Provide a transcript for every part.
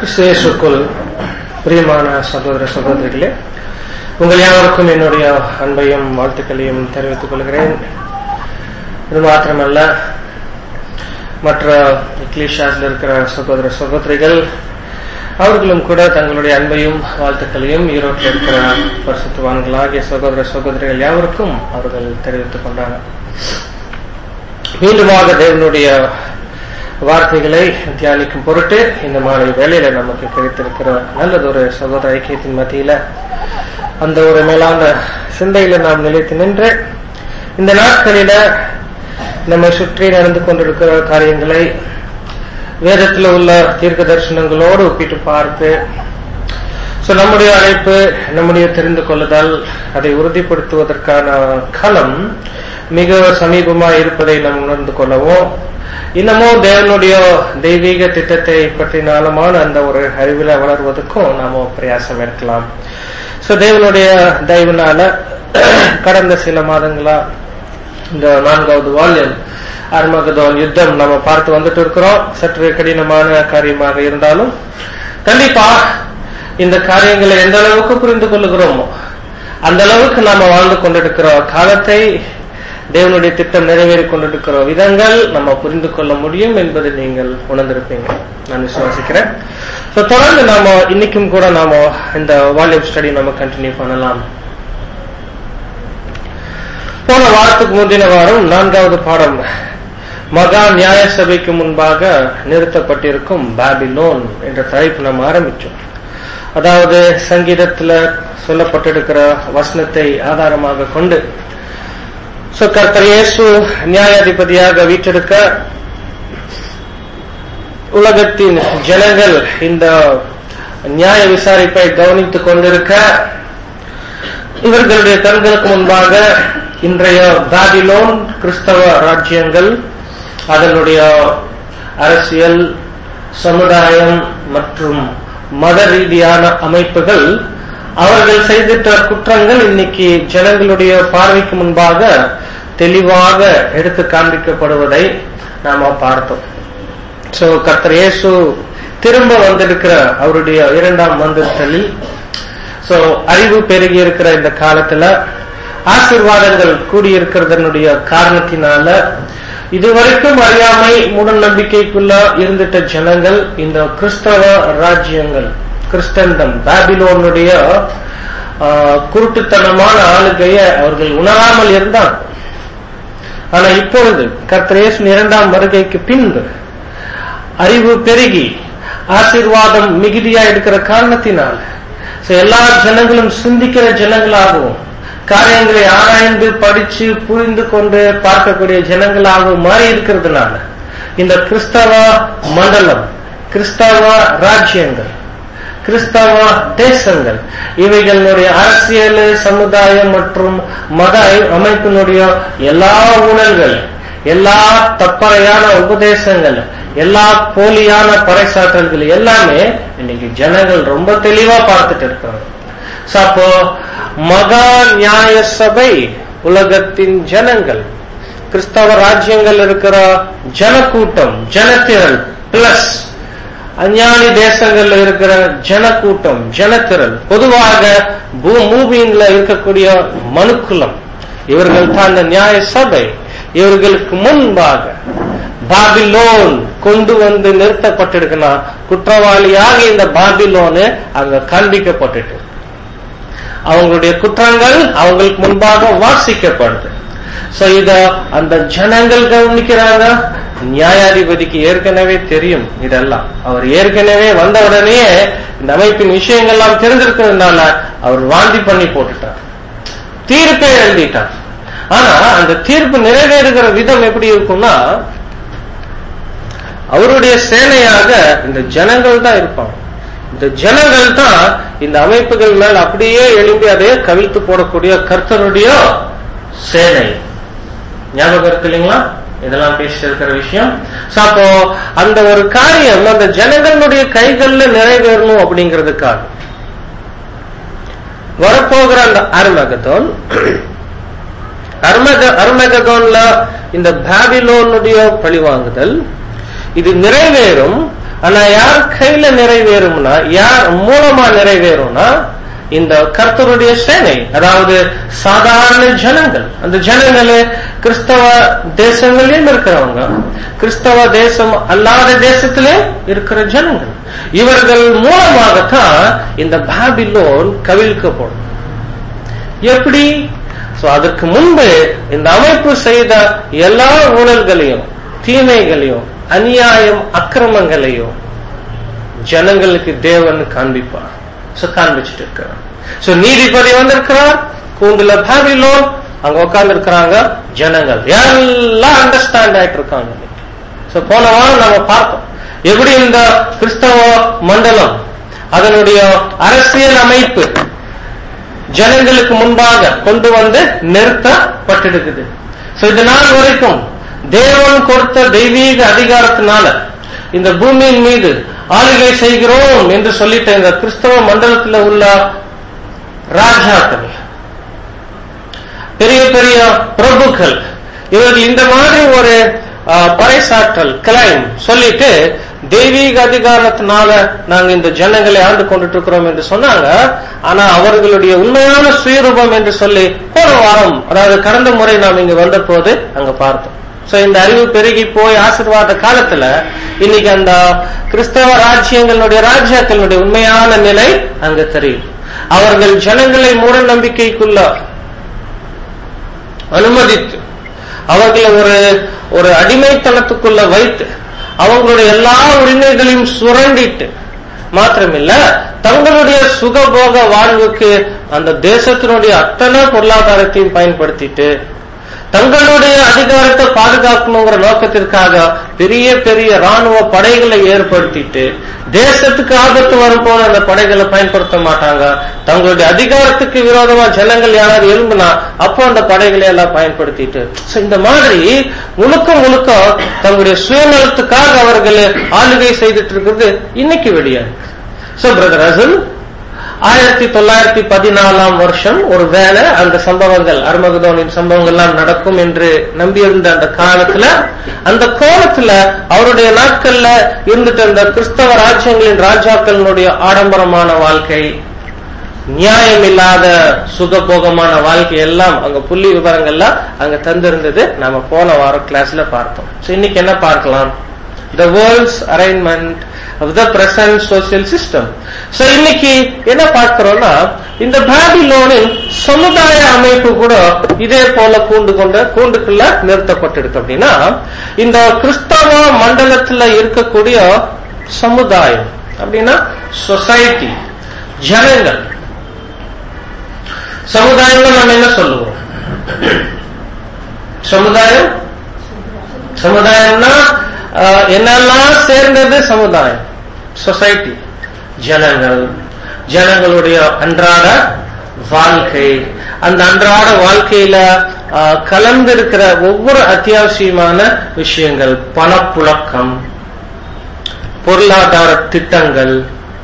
கிறிஸ்துவேசுக்குள் பிரியமான சகோதர சகோதரிகளே உங்கள் யாவருக்கும் என்னுடைய அன்பையும் வாழ்த்துக்களையும் தெரிவித்துக் கொள்கிறேன் இது மாத்திரமல்ல மற்ற இக்லீஷாஸ்ல இருக்கிற சகோதர சகோதரிகள் அவர்களும் கூட தங்களுடைய அன்பையும் வாழ்த்துக்களையும் ஈரோட்டில் இருக்கிற பரிசுத்தவான்களாகிய சகோதர சகோதரிகள் யாவருக்கும் அவர்கள் தெரிவித்துக் கொண்டாங்க மீண்டுமாக தேவனுடைய வார்த்தைகளை தியானிக்கும் பொருட்டு இந்த மாலை வேலையில நமக்கு கிடைத்திருக்கிற நல்லதொரு சகோதர ஐக்கியத்தின் மத்தியில அந்த ஒரு மேலான சிந்தையில நாம் நிலைத்து நின்று இந்த நாட்களில நம்மை சுற்றி நடந்து கொண்டிருக்கிற காரியங்களை வேதத்தில் உள்ள தீர்க்க தரிசனங்களோடு ஒப்பிட்டு பார்த்து சோ நம்முடைய அழைப்பு நம்முடைய தெரிந்து கொள்ளுதல் அதை உறுதிப்படுத்துவதற்கான களம் மிக சமீபமா இருப்பதை நாம் உணர்ந்து கொள்ளவும் இன்னமும் தேவனுடைய தெய்வீக திட்டத்தை பற்றின ஆழமான அந்த ஒரு அறிவில வளர்வதற்கும் நாம பிரயாசம் எடுக்கலாம் சோ தேவனுடைய தயவுனால கடந்த சில மாதங்களா இந்த நான்காவது வால்யம் அர்மகதோன் யுத்தம் நம்ம பார்த்து வந்துட்டு இருக்கிறோம் சற்று கடினமான காரியமாக இருந்தாலும் கண்டிப்பா இந்த காரியங்களை எந்த அளவுக்கு புரிந்து கொள்ளுகிறோமோ அந்த அளவுக்கு நாம வாழ்ந்து கொண்டிருக்கிற காலத்தை தேவனுடைய திட்டம் நிறைவேறி கொண்டிருக்கிற விதங்கள் நம்ம புரிந்து கொள்ள முடியும் என்பதை நீங்கள் உணர்ந்திருப்பீங்க நான் விசுவாசிக்கிறேன் தொடர்ந்து நாம இன்னைக்கும் கூட நாம இந்த வால்யூம் ஸ்டடி நம்ம கண்டினியூ பண்ணலாம் போன வாரத்துக்கு முந்தின வாரம் நான்காவது பாடம் மகா நியாய சபைக்கு முன்பாக நிறுத்தப்பட்டிருக்கும் பாபிலோன் என்ற தலைப்பு நம்ம ஆரம்பிச்சோம் அதாவது சங்கீதத்துல சொல்லப்பட்டிருக்கிற வசனத்தை ஆதாரமாக கொண்டு சோ கர்த்தர் இயேசு நியாயாதிபதியாக வீற்றிருக்க உலகத்தின் ஜனங்கள் இந்த நியாய விசாரிப்பை கவனித்துக் கொண்டிருக்க இவர்களுடைய கண்களுக்கு முன்பாக இன்றைய பாபிலோன் கிறிஸ்தவ ராஜ்யங்கள் அதனுடைய அரசியல் சமுதாயம் மற்றும் மத ரீதியான அமைப்புகள் அவர்கள் செய்திட்ட குற்றங்கள் இன்னைக்கு ஜனங்களுடைய பார்வைக்கு முன்பாக தெளிவாக எடுத்து காண்பிக்கப்படுவதை நாம பார்த்தோம் சோ கர்த்தர் இயேசு திரும்ப வந்திருக்கிற அவருடைய இரண்டாம் மந்திரத்தில் சோ அறிவு பெருகி இருக்கிற இந்த காலத்துல ஆசிர்வாதங்கள் கூடியிருக்கிறதனுடைய காரணத்தினால இதுவரைக்கும் அறியாமை மூட நம்பிக்கைக்குள்ள இருந்துட்ட ஜனங்கள் இந்த கிறிஸ்தவ ராஜ்யங்கள் கிறிஸ்தந்தம் பாபிலோனுடைய குருட்டுத்தனமான ஆளுகைய அவர்கள் உணராமல் இருந்தார் ஆனா இப்பொழுது கர்த்தரேசன் இரண்டாம் வருகைக்கு பின்பு அறிவு பெருகி ஆசீர்வாதம் மிகுதியா இருக்கிற காரணத்தினால் எல்லா ஜனங்களும் சிந்திக்கிற ஜனங்களாகவும் காரியங்களை ஆராய்ந்து படிச்சு புரிந்து கொண்டு பார்க்கக்கூடிய ஜனங்களாகவும் மாறி இருக்கிறதுனால இந்த கிறிஸ்தவ மண்டலம் கிறிஸ்தவ ராஜ்யங்கள் கிறிஸ்தவ தேசங்கள் இவைகளுடைய அரசியல் சமுதாயம் மற்றும் மத அமைப்பினுடைய எல்லா ஊழல்கள் எல்லா தப்பறையான உபதேசங்கள் எல்லா போலியான பறைசாற்றல்கள் எல்லாமே இன்னைக்கு ஜனங்கள் ரொம்ப தெளிவா பார்த்துட்டு இருக்காங்க அப்போ மகா நியாய சபை உலகத்தின் ஜனங்கள் கிறிஸ்தவ ராஜ்யங்கள் இருக்கிற ஜனக்கூட்டம் ஜனத்திரள் பிளஸ் அஞ்ஞானி தேசங்கள்ல இருக்கிற ஜனக்கூட்டம் ஜனத்திரள் பொதுவாக பூமியில இருக்கக்கூடிய மனுக்குலம் இவர்கள் தான் அந்த நியாய சபை இவர்களுக்கு முன்பாக பாபிலோன் கொண்டு வந்து நிறுத்தப்பட்டிருக்கலாம் குற்றவாளியாக இந்த பாபிலோனு அங்க காண்பிக்கப்பட்டுட்டு அவங்களுடைய குற்றங்கள் அவங்களுக்கு முன்பாக வாசிக்கப்படுது சோ இத அந்த ஜனங்கள் கவனிக்கிறாங்க நியாயாதிபதிக்கு ஏற்கனவே தெரியும் இதெல்லாம் அவர் ஏற்கனவே வந்த உடனே இந்த அமைப்பின் விஷயங்கள்லாம் தெரிஞ்சிருக்கிறதுனால அவர் வாந்தி பண்ணி போட்டுட்டார் தீர்ப்பே எழுதிட்டார் ஆனா அந்த தீர்ப்பு நிறைவேறுகிற விதம் எப்படி இருக்கும்னா அவருடைய சேனையாக இந்த ஜனங்கள் தான் இருப்பாங்க இந்த ஜனங்கள் தான் இந்த அமைப்புகள் மேல் அப்படியே எழும்பி அதையே கவிழ்த்து போடக்கூடிய கர்த்தருடைய சேனை ஞாபகம் இருக்கு இல்லைங்களா இதெல்லாம் பேசிட்டு இருக்கிற விஷயம் அப்போ அந்த ஒரு காரியம் அந்த ஜனங்களுடைய கைகள்ல நிறைவேறணும் அப்படிங்கிறதுக்காக வரப்போகிற அந்த அருமகத்தோன் அருமக அருமகதோன்ல இந்த பாபிலோனுடைய பழிவாங்குதல் இது நிறைவேறும் ஆனா யார் கையில நிறைவேறும்னா யார் மூலமா நிறைவேறும்னா இந்த கர்த்தருடைய சேனை அதாவது சாதாரண ஜனங்கள் அந்த ஜனங்களே கிறிஸ்தவ தேசங்களிலும் இருக்கிறவங்க கிறிஸ்தவ தேசம் அல்லாத தேசத்திலே இருக்கிற ஜனங்கள் இவர்கள் மூலமாகத்தான் இந்த பாபிலோன் கவிழ்க்கப்படும் எப்படி சோ அதற்கு முன்பு இந்த அமைப்பு செய்த எல்லா ஊழல்களையும் தீமைகளையும் அநியாயம் அக்கிரமங்களையும் ஜனங்களுக்கு தேவன் காண்பிப்பார் சோ காண்பிச்சுட்டு இருக்கிறார் சோ நீதிபதி வந்திருக்கிறார் கூண்டுல பாபிலோன் அங்க உட்கார்ந்து இருக்கிறாங்க ஜனங்கள் எல்லாம் அண்டர்ஸ்டாண்ட் ஆயிட்டு இருக்காங்க சோ போன வாரம் நம்ம பார்த்தோம் எப்படி இந்த கிறிஸ்தவ மண்டலம் அதனுடைய அரசியல் அமைப்பு ஜனங்களுக்கு முன்பாக கொண்டு வந்து நிறுத்தப்பட்டிருக்குது சோ இது நாள் வரைக்கும் தேவன் கொடுத்த தெய்வீக அதிகாரத்தினால இந்த பூமியின் மீது ஆளுகை செய்கிறோம் என்று சொல்லிட்ட இந்த கிறிஸ்தவ மண்டலத்தில் உள்ள ராஜாக்கள் பெரிய பெரிய பிரபுக்கள் இவர்கள் இந்த மாதிரி ஒரு பறைசாற்றல் கிளைம் சொல்லிட்டு தெய்வீக அதிகாரத்தினால நாங்க இந்த ஜனங்களை ஆண்டு கொண்டுட்டு இருக்கிறோம் என்று சொன்னாங்க ஆனா அவர்களுடைய உண்மையான சுயரூபம் என்று சொல்லி போன வாரம் அதாவது கடந்த முறை நாம் இங்க வந்த போது அங்க பார்த்தோம் சோ இந்த அறிவு பெருகி போய் ஆசிர்வாத காலத்துல இன்னைக்கு அந்த கிறிஸ்தவ ராஜ்யங்களுடைய ராஜ்யாக்களுடைய உண்மையான நிலை அங்க தெரியும் அவர்கள் ஜனங்களை மூட நம்பிக்கைக்குள்ள அனுமதித்து அவர்களை ஒரு ஒரு அடிமைத்தனத்துக்குள்ள வைத்து அவங்களுடைய எல்லா உரிமைகளையும் சுரண்டிட்டு மாத்திரமில்ல தங்களுடைய சுகபோக வாழ்வுக்கு அந்த தேசத்தினுடைய அத்தனை பொருளாதாரத்தையும் பயன்படுத்திட்டு தங்களுடைய அதிகாரத்தை பாதுகாக்கணுங்கிற நோக்கத்திற்காக பெரிய பெரிய ராணுவ படைகளை ஏற்படுத்திட்டு தேசத்துக்கு ஆபத்து வரும்போது அந்த படைகளை பயன்படுத்த மாட்டாங்க தங்களுடைய அதிகாரத்துக்கு விரோதமா ஜனங்கள் யாராவது எழும்புனா அப்போ அந்த படைகளை எல்லாம் பயன்படுத்திட்டு இந்த மாதிரி முழுக்க முழுக்க தங்களுடைய சுயநலத்துக்காக அவர்கள் ஆளுகை செய்துட்டு இருக்கிறது இன்னைக்கு வெளியாது சோ பிரதர் அசல் ஆயிரத்தி தொள்ளாயிரத்தி பதினாலாம் வருஷம் ஒரு வேலை அந்த சம்பவங்கள் அருமகதோனின் சம்பவங்கள்லாம் நடக்கும் என்று நம்பியிருந்த அந்த காலத்துல அந்த கோலத்துல அவருடைய நாட்கள்ல இருந்துட்டு இருந்த கிறிஸ்தவ ராஜ்யங்களின் ராஜாக்களினுடைய ஆடம்பரமான வாழ்க்கை நியாயம் இல்லாத சுகபோகமான வாழ்க்கை எல்லாம் அங்க புள்ளி விவரங்கள்லாம் அங்க தந்திருந்தது நாம போன வாரம் கிளாஸ்ல பார்த்தோம் இன்னைக்கு என்ன பார்க்கலாம் the world's arrangement of the present social system so இன்னைக்கு என்ன பார்க்கிறோம்னா இந்த பாபிலோனின் சமுதாய அமைப்பு கூட இதே போல கூண்டு கொண்ட கூண்டுக்குள்ள நிறுத்தப்பட்டிருக்கு அப்படின்னா இந்த கிறிஸ்தவ மண்டலத்துல இருக்கக்கூடிய சமுதாயம் அப்படின்னா சொசைட்டி ஜனங்கள் சமுதாயம்னு நம்ம என்ன சொல்லுவோம் சமுதாயம் சமுதாயம்னா என்னெல்லாம் சேர்ந்தது சமுதாயம் சொசைட்டி ஜனங்கள் ஜனங்களுடைய அன்றாட வாழ்க்கை அந்த அன்றாட வாழ்க்கையில கலந்திருக்கிற ஒவ்வொரு அத்தியாவசியமான விஷயங்கள் பணப்புழக்கம் பொருளாதார திட்டங்கள்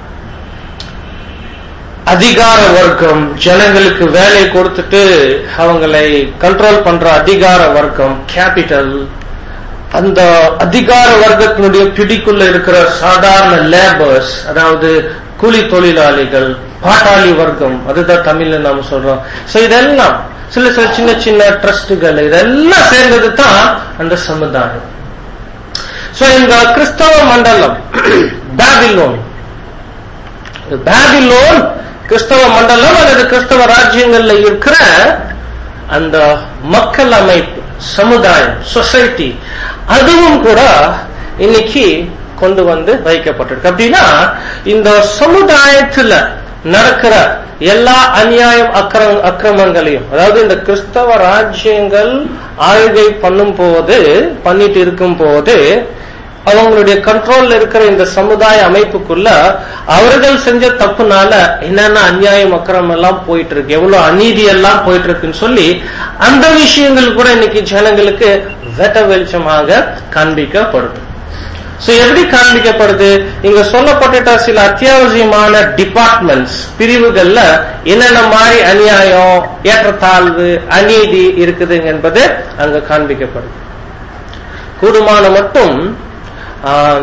அதிகார வர்க்கம் ஜனங்களுக்கு வேலை கொடுத்துட்டு அவங்களை கண்ட்ரோல் பண்ற அதிகார வர்க்கம் கேபிட்டல் அந்த அதிகார வர்க்கத்தினுடைய பிடிக்குள்ள இருக்கிற சாதாரண லேபர்ஸ் அதாவது கூலி தொழிலாளிகள் பாட்டாளி வர்க்கம் அதுதான் தமிழ்ல நாம சொல்றோம் சோ இதெல்லாம் சில சில சின்ன சின்ன ட்ரஸ்டுகள் இதெல்லாம் சேர்ந்தது தான் அந்த சமுதாயம் சோ இந்த கிறிஸ்தவ மண்டலம் பேபிலோன் பேபிலோன் கிறிஸ்தவ மண்டலம் அல்லது கிறிஸ்தவ ராஜ்யங்கள்ல இருக்கிற அந்த மக்கள் அமைப்பு சமுதாயம் சொசைட்டி அதுவும் கூட இன்னைக்கு கொண்டு வந்து வைக்கப்பட்டிருக்கு அப்படின்னா இந்த சமுதாயத்துல நடக்கிற எல்லா அநியாயம் அக்கிரம் அக்கிரமங்களையும் அதாவது இந்த கிறிஸ்தவ ராஜ்யங்கள் ஆளுகை பண்ணும் போது பண்ணிட்டு இருக்கும் போது அவங்களுடைய கண்ட்ரோல்ல இருக்கிற இந்த சமுதாய அமைப்புக்குள்ள அவர்கள் செஞ்ச தப்புனால என்னென்ன அநியாயம் அக்கிரம் எல்லாம் போயிட்டு இருக்கு எவ்வளவு அநீதி எல்லாம் போயிட்டு இருக்குன்னு சொல்லி அந்த விஷயங்கள் கூட இன்னைக்கு ஜனங்களுக்கு வெட்ட வெளிச்சமாக காண்பிக்கப்படுது சோ எப்படி காண்பிக்கப்படுது இங்க சொல்லப்பட்ட சில அத்தியாவசியமான டிபார்ட்மெண்ட்ஸ் பிரிவுகள்ல என்னென்ன மாதிரி அநியாயம் ஏற்றத்தாழ்வு அநீதி இருக்குது என்பது அங்க காண்பிக்கப்படுது கூடுமான மட்டும்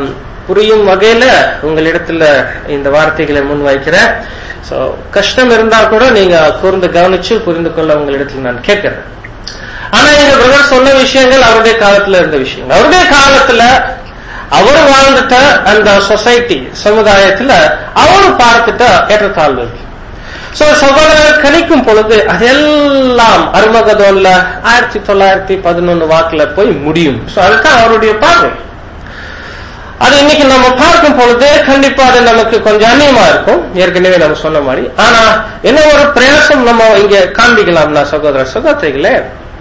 புரியும் வகையில உங்களிடத்துல இந்த வார்த்தைகளை முன்வைக்கிறேன் சோ கஷ்டம் இருந்தா கூட நீங்க கூர்ந்து கவனிச்சு புரிந்து கொள்ள உங்களிடத்துல நான் கேட்கிறேன் ஆனா இந்த பிரதர் சொன்ன விஷயங்கள் அவருடைய காலத்துல இருந்த விஷயங்கள் அவருடைய காலத்துல அவர் வாழ்ந்துட்ட அந்த சொசைட்டி சமுதாயத்துல அவர் பார்த்துட்ட ஏற்றத்தாழ்வு இருக்கு சோ சகோதரர் கணிக்கும் பொழுது அதெல்லாம் அருமகதோன்ல ஆயிரத்தி தொள்ளாயிரத்தி பதினொன்னு வாக்குல போய் முடியும் சோ அதுதான் அவருடைய பார்வை அது இன்னைக்கு நம்ம பார்க்கும் பொழுது கண்டிப்பா அது நமக்கு கொஞ்சம் அந்நியமா இருக்கும் ஏற்கனவே நம்ம சொன்ன மாதிரி ஆனா என்ன ஒரு பிரயாசம் நம்ம இங்க காண்பிக்கலாம்னா சகோதர சகோதரிகளே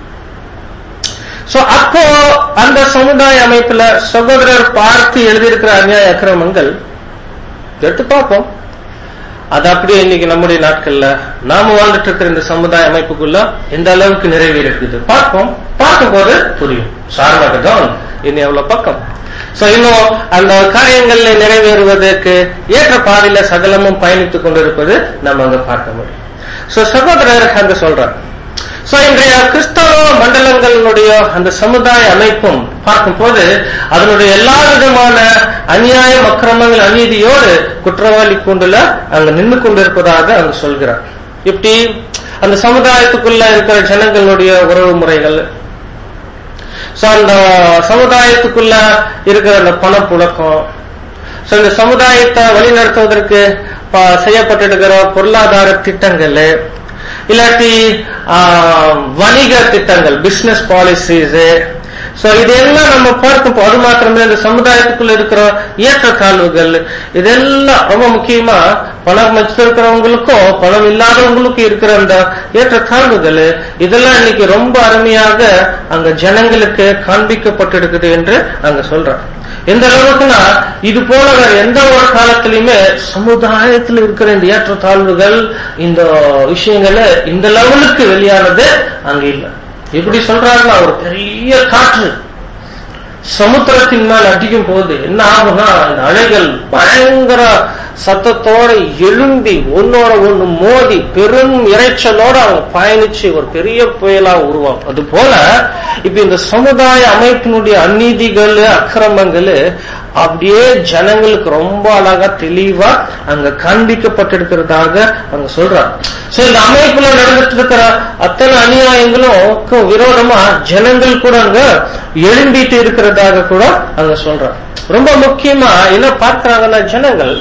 சோ அப்போ அந்த சமுதாய அமைப்புல சகோதரர் பார்த்து எழுதியிருக்கிற அநியாய அக்கிரமங்கள் எடுத்து பார்ப்போம் அது அப்படியே இன்னைக்கு நம்முடைய நாட்கள்ல நாம வாழ்ந்துட்டு இருக்கிற இந்த சமுதாய அமைப்புக்குள்ள எந்த அளவுக்கு நிறைவேறி இருக்குது பார்ப்போம் பார்க்கும்போது புரியும் சார்பாகதான் இன்னும் எவ்வளவு பக்கம் சோ இன்னும் அந்த காரியங்கள்ல நிறைவேறுவதற்கு ஏற்ற பாதையில சகலமும் பயணித்துக் கொண்டிருப்பது நம்ம அங்க பார்க்க முடியும் சோ சகோதரர் அங்க சொல்றார் சோ இன்றைய கிறிஸ்தவ மண்டலங்களுடைய அந்த சமுதாய அமைப்பும் பார்க்கும்போது அதனுடைய எல்லா விதமான அநியாயம் அக்கிரமங்கள் அநீதியோடு குற்றவாளி கூண்டுல அங்க நின்று கொண்டிருப்பதாக அங்க சொல்கிறார் இப்படி அந்த சமுதாயத்துக்குள்ள இருக்கிற ஜனங்களுடைய உறவு முறைகள் சோ அந்த சமுதாயத்துக்குள்ள இருக்கிற அந்த பணப்புழக்கம் சோ இந்த சமுதாயத்தை வழிநடத்துவதற்கு ப- செய்யப்பட்டிருக்கிற பொருளாதார திட்டங்கள் இல்லாட்டி ஆ, வணிக திட்டங்கள் பிசினஸ் பாலிசிஸ் சோ இதெல்லாம் நம்ம பார்க்கும் அது மாத்திரமே இந்த சமுதாயத்துக்குள்ள இருக்கிற ஏற்றத்தாழ்வுகள் இதெல்லாம் ரொம்ப முக்கியமா பணம் வச்சிருக்கிறவங்களுக்கும் பணம் இல்லாதவங்களுக்கும் இருக்கிற அந்த ஏற்றத்தாழ்வுகள் இதெல்லாம் இன்னைக்கு ரொம்ப அருமையாக அங்க ஜனங்களுக்கு காண்பிக்கப்பட்டிருக்குது என்று அங்க சொல்றாங்க எந்த அளவுக்குன்னா இது போல வேற எந்த ஒரு காலத்திலயுமே சமுதாயத்தில் இருக்கிற இந்த ஏற்றத்தாழ்வுகள் இந்த விஷயங்கள இந்த லெவலுக்கு வெளியானது அங்க இல்லை எப்படி சொல்றாருன்னா ஒரு பெரிய காற்று சமுத்திரத்தின் மேல் அடிக்கும் போது என்ன ஆகும்னா அந்த அலைகள் பயங்கர சத்தத்தோட எழும்பி ஒன்னோட ஒண்ணு மோதி பெரும் இறைச்சலோட அவங்க பயணிச்சு ஒரு பெரிய புயலா உருவாகும் அது போல இப்ப இந்த சமுதாய அமைப்பினுடைய அநீதிகள் அக்கிரமங்கள் அப்படியே ஜனங்களுக்கு ரொம்ப அழகா தெளிவா அங்க காண்பிக்கப்பட்டிருக்கிறதாக அவங்க சொல்றாங்க சோ இந்த அமைப்புல நடந்துட்டு இருக்கிற அத்தனை அநியாயங்களும் விரோதமா ஜனங்கள் கூட அங்க எழும்பிட்டு இருக்கிறதாக கூட அங்க சொல்றாங்க ரொம்ப முக்கியமா என்ன பார்க்கிறாங்கன்னா ஜனங்கள்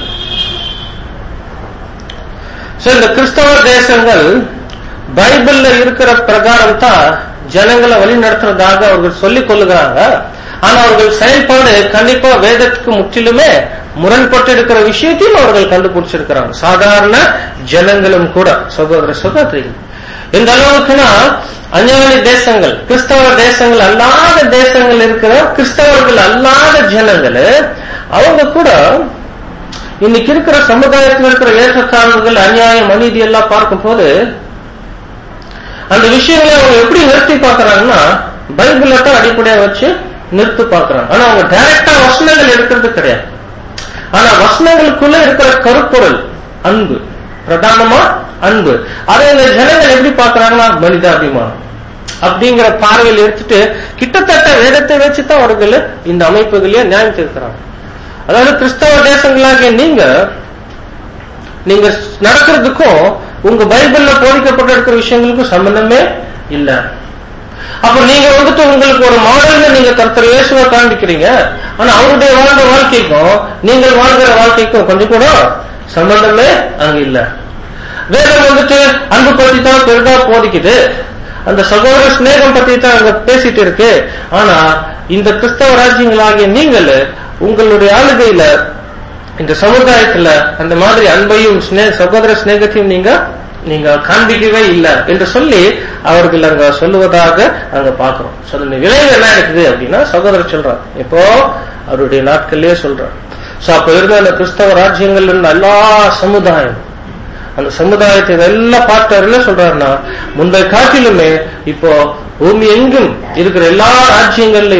சோ இந்த கிறிஸ்தவ தேசங்கள் பைபிள்ல இருக்கிற பிரகாரம் தான் ஜனங்களை வழி நடத்துறதாக அவர்கள் சொல்லிக் கொள்ளுகிறாங்க ஆனா அவர்கள் செயல்பாடு கண்டிப்பா வேதத்துக்கு முற்றிலுமே முரண்பட்டு இருக்கிற விஷயத்தையும் அவர்கள் கண்டுபிடிச்சிருக்கிறாங்க சாதாரண ஜனங்களும் கூட சகோதர சகோதரிகள் எந்த அளவுக்குன்னா அஞ்ஞானி தேசங்கள் கிறிஸ்தவ தேசங்கள் அல்லாத தேசங்கள் இருக்கிற கிறிஸ்தவர்கள் அல்லாத ஜனங்கள் அவங்க கூட இன்னைக்கு இருக்கிற சமுதாயத்தில் இருக்கிற ஏற்றத்தாழ்வுகள் அநியாயம் அநீதி எல்லாம் பார்க்கும் போது அந்த விஷயங்களை அவங்க எப்படி நிறுத்தி பார்க்கறாங்கன்னா பைபிள தான் அடிப்படையா வச்சு நிறுத்தி பார்க்கறாங்க ஆனா அவங்க டைரக்டா வசனங்கள் எடுக்கிறது கிடையாது ஆனா வசனங்களுக்குள்ள இருக்கிற கருப்பொருள் அன்பு பிரதானமா அன்பு அதை இந்த ஜனங்கள் எப்படி பார்க்கறாங்கன்னா மனிதாபிமானம் அப்படிங்கிற பார்வையில் எடுத்துட்டு கிட்டத்தட்ட வேதத்தை வச்சுதான் அவர்கள் இந்த அமைப்புகளையே நியாயம் தீர்க்கிறாங்க அதாவது கிறிஸ்தவ தேசங்களாகிய நீங்க நீங்க நடக்கிறதுக்கும் உங்க பைபிள்ல போதிக்கப்பட்டு இருக்கிற விஷயங்களுக்கும் சம்பந்தமே இல்ல அப்ப நீங்க வந்துட்டு உங்களுக்கு ஒரு மாடல்ல நீங்க கர்த்தர் இயேசுவை காண்பிக்கிறீங்க ஆனா அவருடைய வாழ்ந்த வாழ்க்கைக்கும் நீங்கள் வாழ்கிற வாழ்க்கைக்கும் கொஞ்சம் கூட சம்பந்தமே அங்க இல்ல வேதம் வந்துட்டு அன்பு பத்தி தான் பெரிதா போதிக்குது அந்த சகோதர சிநேகம் பத்தி தான் அங்க பேசிட்டு இருக்கு ஆனா இந்த கிறிஸ்தவ ராஜ்யங்களாகிய நீங்கள் உங்களுடைய ஆளுகையில இந்த சமுதாயத்துல அந்த மாதிரி அன்பையும் ஸ்னே- சகோதர சிநேகத்தையும் நீங்க நீங்க காண்பிக்கவே இல்லை என்று சொல்லி அவர்கள் அங்க சொல்லுவதாக அங்க பாக்குறோம் So, இந்த விளைவு என்ன இருக்குது அப்படின்னா சகோதரர் சொல்றாங்க இப்போ அவருடைய நாட்கள்லயே சொல்றாங்க சோ அப்ப இருந்த அந்த கிறிஸ்தவ ராஜ்யங்கள் இருந்த எல்லா சமுதாயம் அந்த சமுதாயத்தை இதெல்லாம் பார்த்தவர்கள சொல்றாருன்னா முன்பை காட்டிலுமே இப்போ பூமி எங்கும் இருக்கிற எல்லா ராஜ்யங்கள்லயும்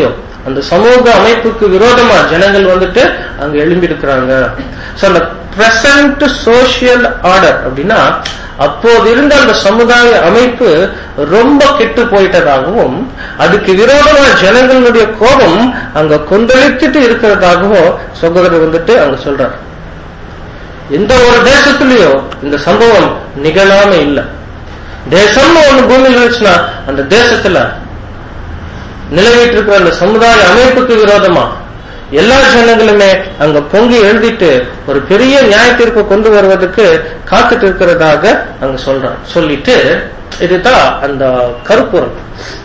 அந்த சமூக அமைப்புக்கு விரோதமா ஜனங்கள் வந்துட்டு அங்க எழும்பி இருக்கிறாங்க சோ அந்த பிரசன்ட் சோசியல் ஆர்டர் அப்படின்னா அப்போது இருந்த அந்த சமுதாய அமைப்பு ரொம்ப கெட்டு போயிட்டதாகவும் அதுக்கு விரோதமா ஜனங்களுடைய கோபம் அங்க கொந்தளித்துட்டு இருக்கிறதாகவும் சகோதரர் வந்துட்டு அங்க சொல்றார் எந்த ஒரு தேசத்திலயோ இந்த சம்பவம் நிகழாம இல்லை தேசம்னு ஒண்ணு பூமியில் இருந்துச்சுன்னா அந்த தேசத்துல நிலவிட்டு இருக்கிற அந்த சமுதாய அமைப்புக்கு விரோதமா எல்லா ஜனங்களுமே அங்க பொங்கி எழுதிட்டு ஒரு பெரிய நியாயத்திற்கு கொண்டு வருவதற்கு காத்துட்டு இருக்கிறதாக அங்க சொல்றான் சொல்லிட்டு இதுதான் அந்த கருப்பொருள்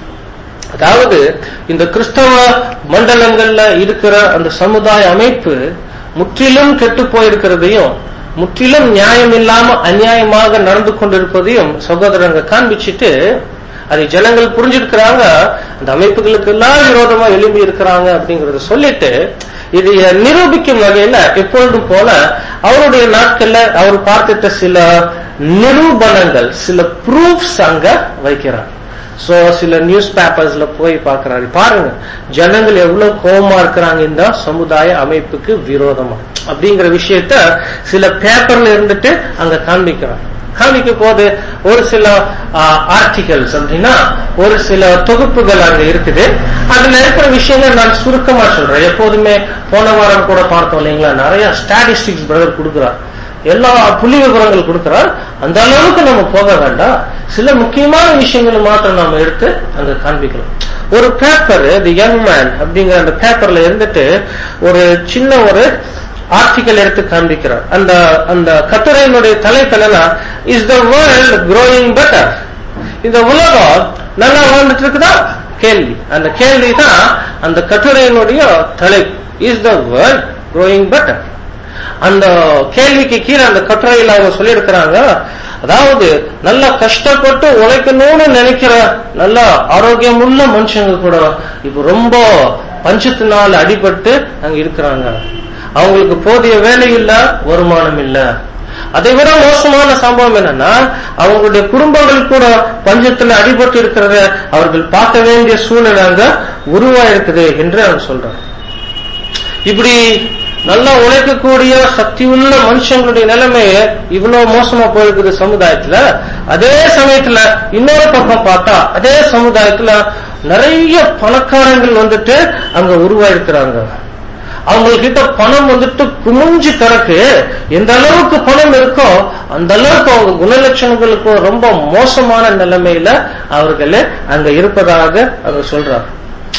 அதாவது இந்த கிறிஸ்தவ மண்டலங்கள்ல இருக்கிற அந்த சமுதாய அமைப்பு முற்றிலும் கெட்டு போயிருக்கிறதையும் முற்றிலும் நியாயம் இல்லாம அநியாயமாக நடந்து கொண்டிருப்பதையும் சகோதரங்க காண்பிச்சுட்டு அதை ஜனங்கள் புரிஞ்சிருக்கிறாங்க அந்த அமைப்புகளுக்கு எல்லாம் விரோதமா எழும்பி இருக்கிறாங்க அப்படிங்கறத சொல்லிட்டு இதை நிரூபிக்கும் வகையில எப்பொழுதும் போல அவருடைய நாட்கள்ல அவர் பார்த்துட்ட சில நிரூபணங்கள் சில ப்ரூஃப்ஸ் அங்க வைக்கிறார் சோ சில நியூஸ் பேப்பர்ஸ்ல போய் பாக்குறாரு பாருங்க ஜனங்கள் எவ்வளவு கோபமா இருக்கிறாங்க இந்த சமுதாய அமைப்புக்கு விரோதமா அப்படிங்கிற விஷயத்த சில பேப்பர்ல இருந்துட்டு அங்க காண்பிக்கிறார் காமிக்க போது ஒரு சில ஆர்டிகல்ஸ் அப்படின்னா ஒரு சில தொகுப்புகள் அங்க இருக்குது அதுல இருக்கிற விஷயங்கள் நான் சுருக்கமா சொல்றேன் எப்போதுமே போன வாரம் கூட பார்த்தோம் இல்லைங்களா நிறைய ஸ்டாட்டிஸ்டிக்ஸ் பிரதர் கொடுக்குறார் எல்லா புள்ளி விவரங்கள் கொடுக்கிறார் அந்த அளவுக்கு நம்ம போக வேண்டாம் சில முக்கியமான விஷயங்களை மாத்திரம் நாம எடுத்து அங்க காண்பிக்கலாம் ஒரு பேப்பர் தி யங் மேன் அப்படிங்கிற அந்த பேப்பர்ல இருந்துட்டு ஒரு சின்ன ஒரு ஆர்டிகல் எடுத்து காண்பிக்கிறார் அந்த அந்த கட்டுரையினுடைய தலைப்பு என்னன்னா is the world growing better இந்த உலகம் நல்லா வாழ்ந்துட்டு இருக்குதா கேள்வி அந்த கேள்வி தான் அந்த கட்டுரையினுடைய தலைப்பு is the world growing better அந்த கேள்விக்கு கீழே அந்த கட்டுரையில் அவங்க சொல்லியிருக்கிறாங்க அதாவது நல்லா கஷ்டப்பட்டு உழைக்கணும்னு நினைக்கிற நல்ல ஆரோக்கியமுள்ள மனுஷங்க கூட இப்ப ரொம்ப பஞ்சத்தினால் அடிபட்டு அங்க இருக்கிறாங்க அவங்களுக்கு போதிய வேலை இல்ல வருமானம் இல்ல அதை விட மோசமான சம்பவம் என்னன்னா அவங்களுடைய குடும்பங்கள் கூட பஞ்சத்துல அடிபட்டு இருக்கிறத அவர்கள் பார்க்க வேண்டிய சூழ்நிலை அங்க உருவாயிருக்குது என்று அவர் சொல்றார் இப்படி நல்லா உழைக்கக்கூடிய சக்தி உள்ள மனுஷங்களுடைய நிலைமைய இவ்வளவு மோசமா போயிருக்குது சமுதாயத்துல அதே சமயத்துல இன்னொரு பக்கம் பார்த்தா அதே சமுதாயத்துல நிறைய பணக்காரங்கள் வந்துட்டு அங்க உருவாயிருக்கிறாங்க அவங்கக்கிட்ட பணம் வந்துட்டு குமிஞ்சு கிடக்கு எந்த அளவுக்கு பணம் இருக்கோ அந்த அளவுக்கு அவங்க குணலட்சணங்களுக்கு ரொம்ப மோசமான நிலைமையில அவர்கள் அங்க இருப்பதாக அவங்க சொல்றாங்க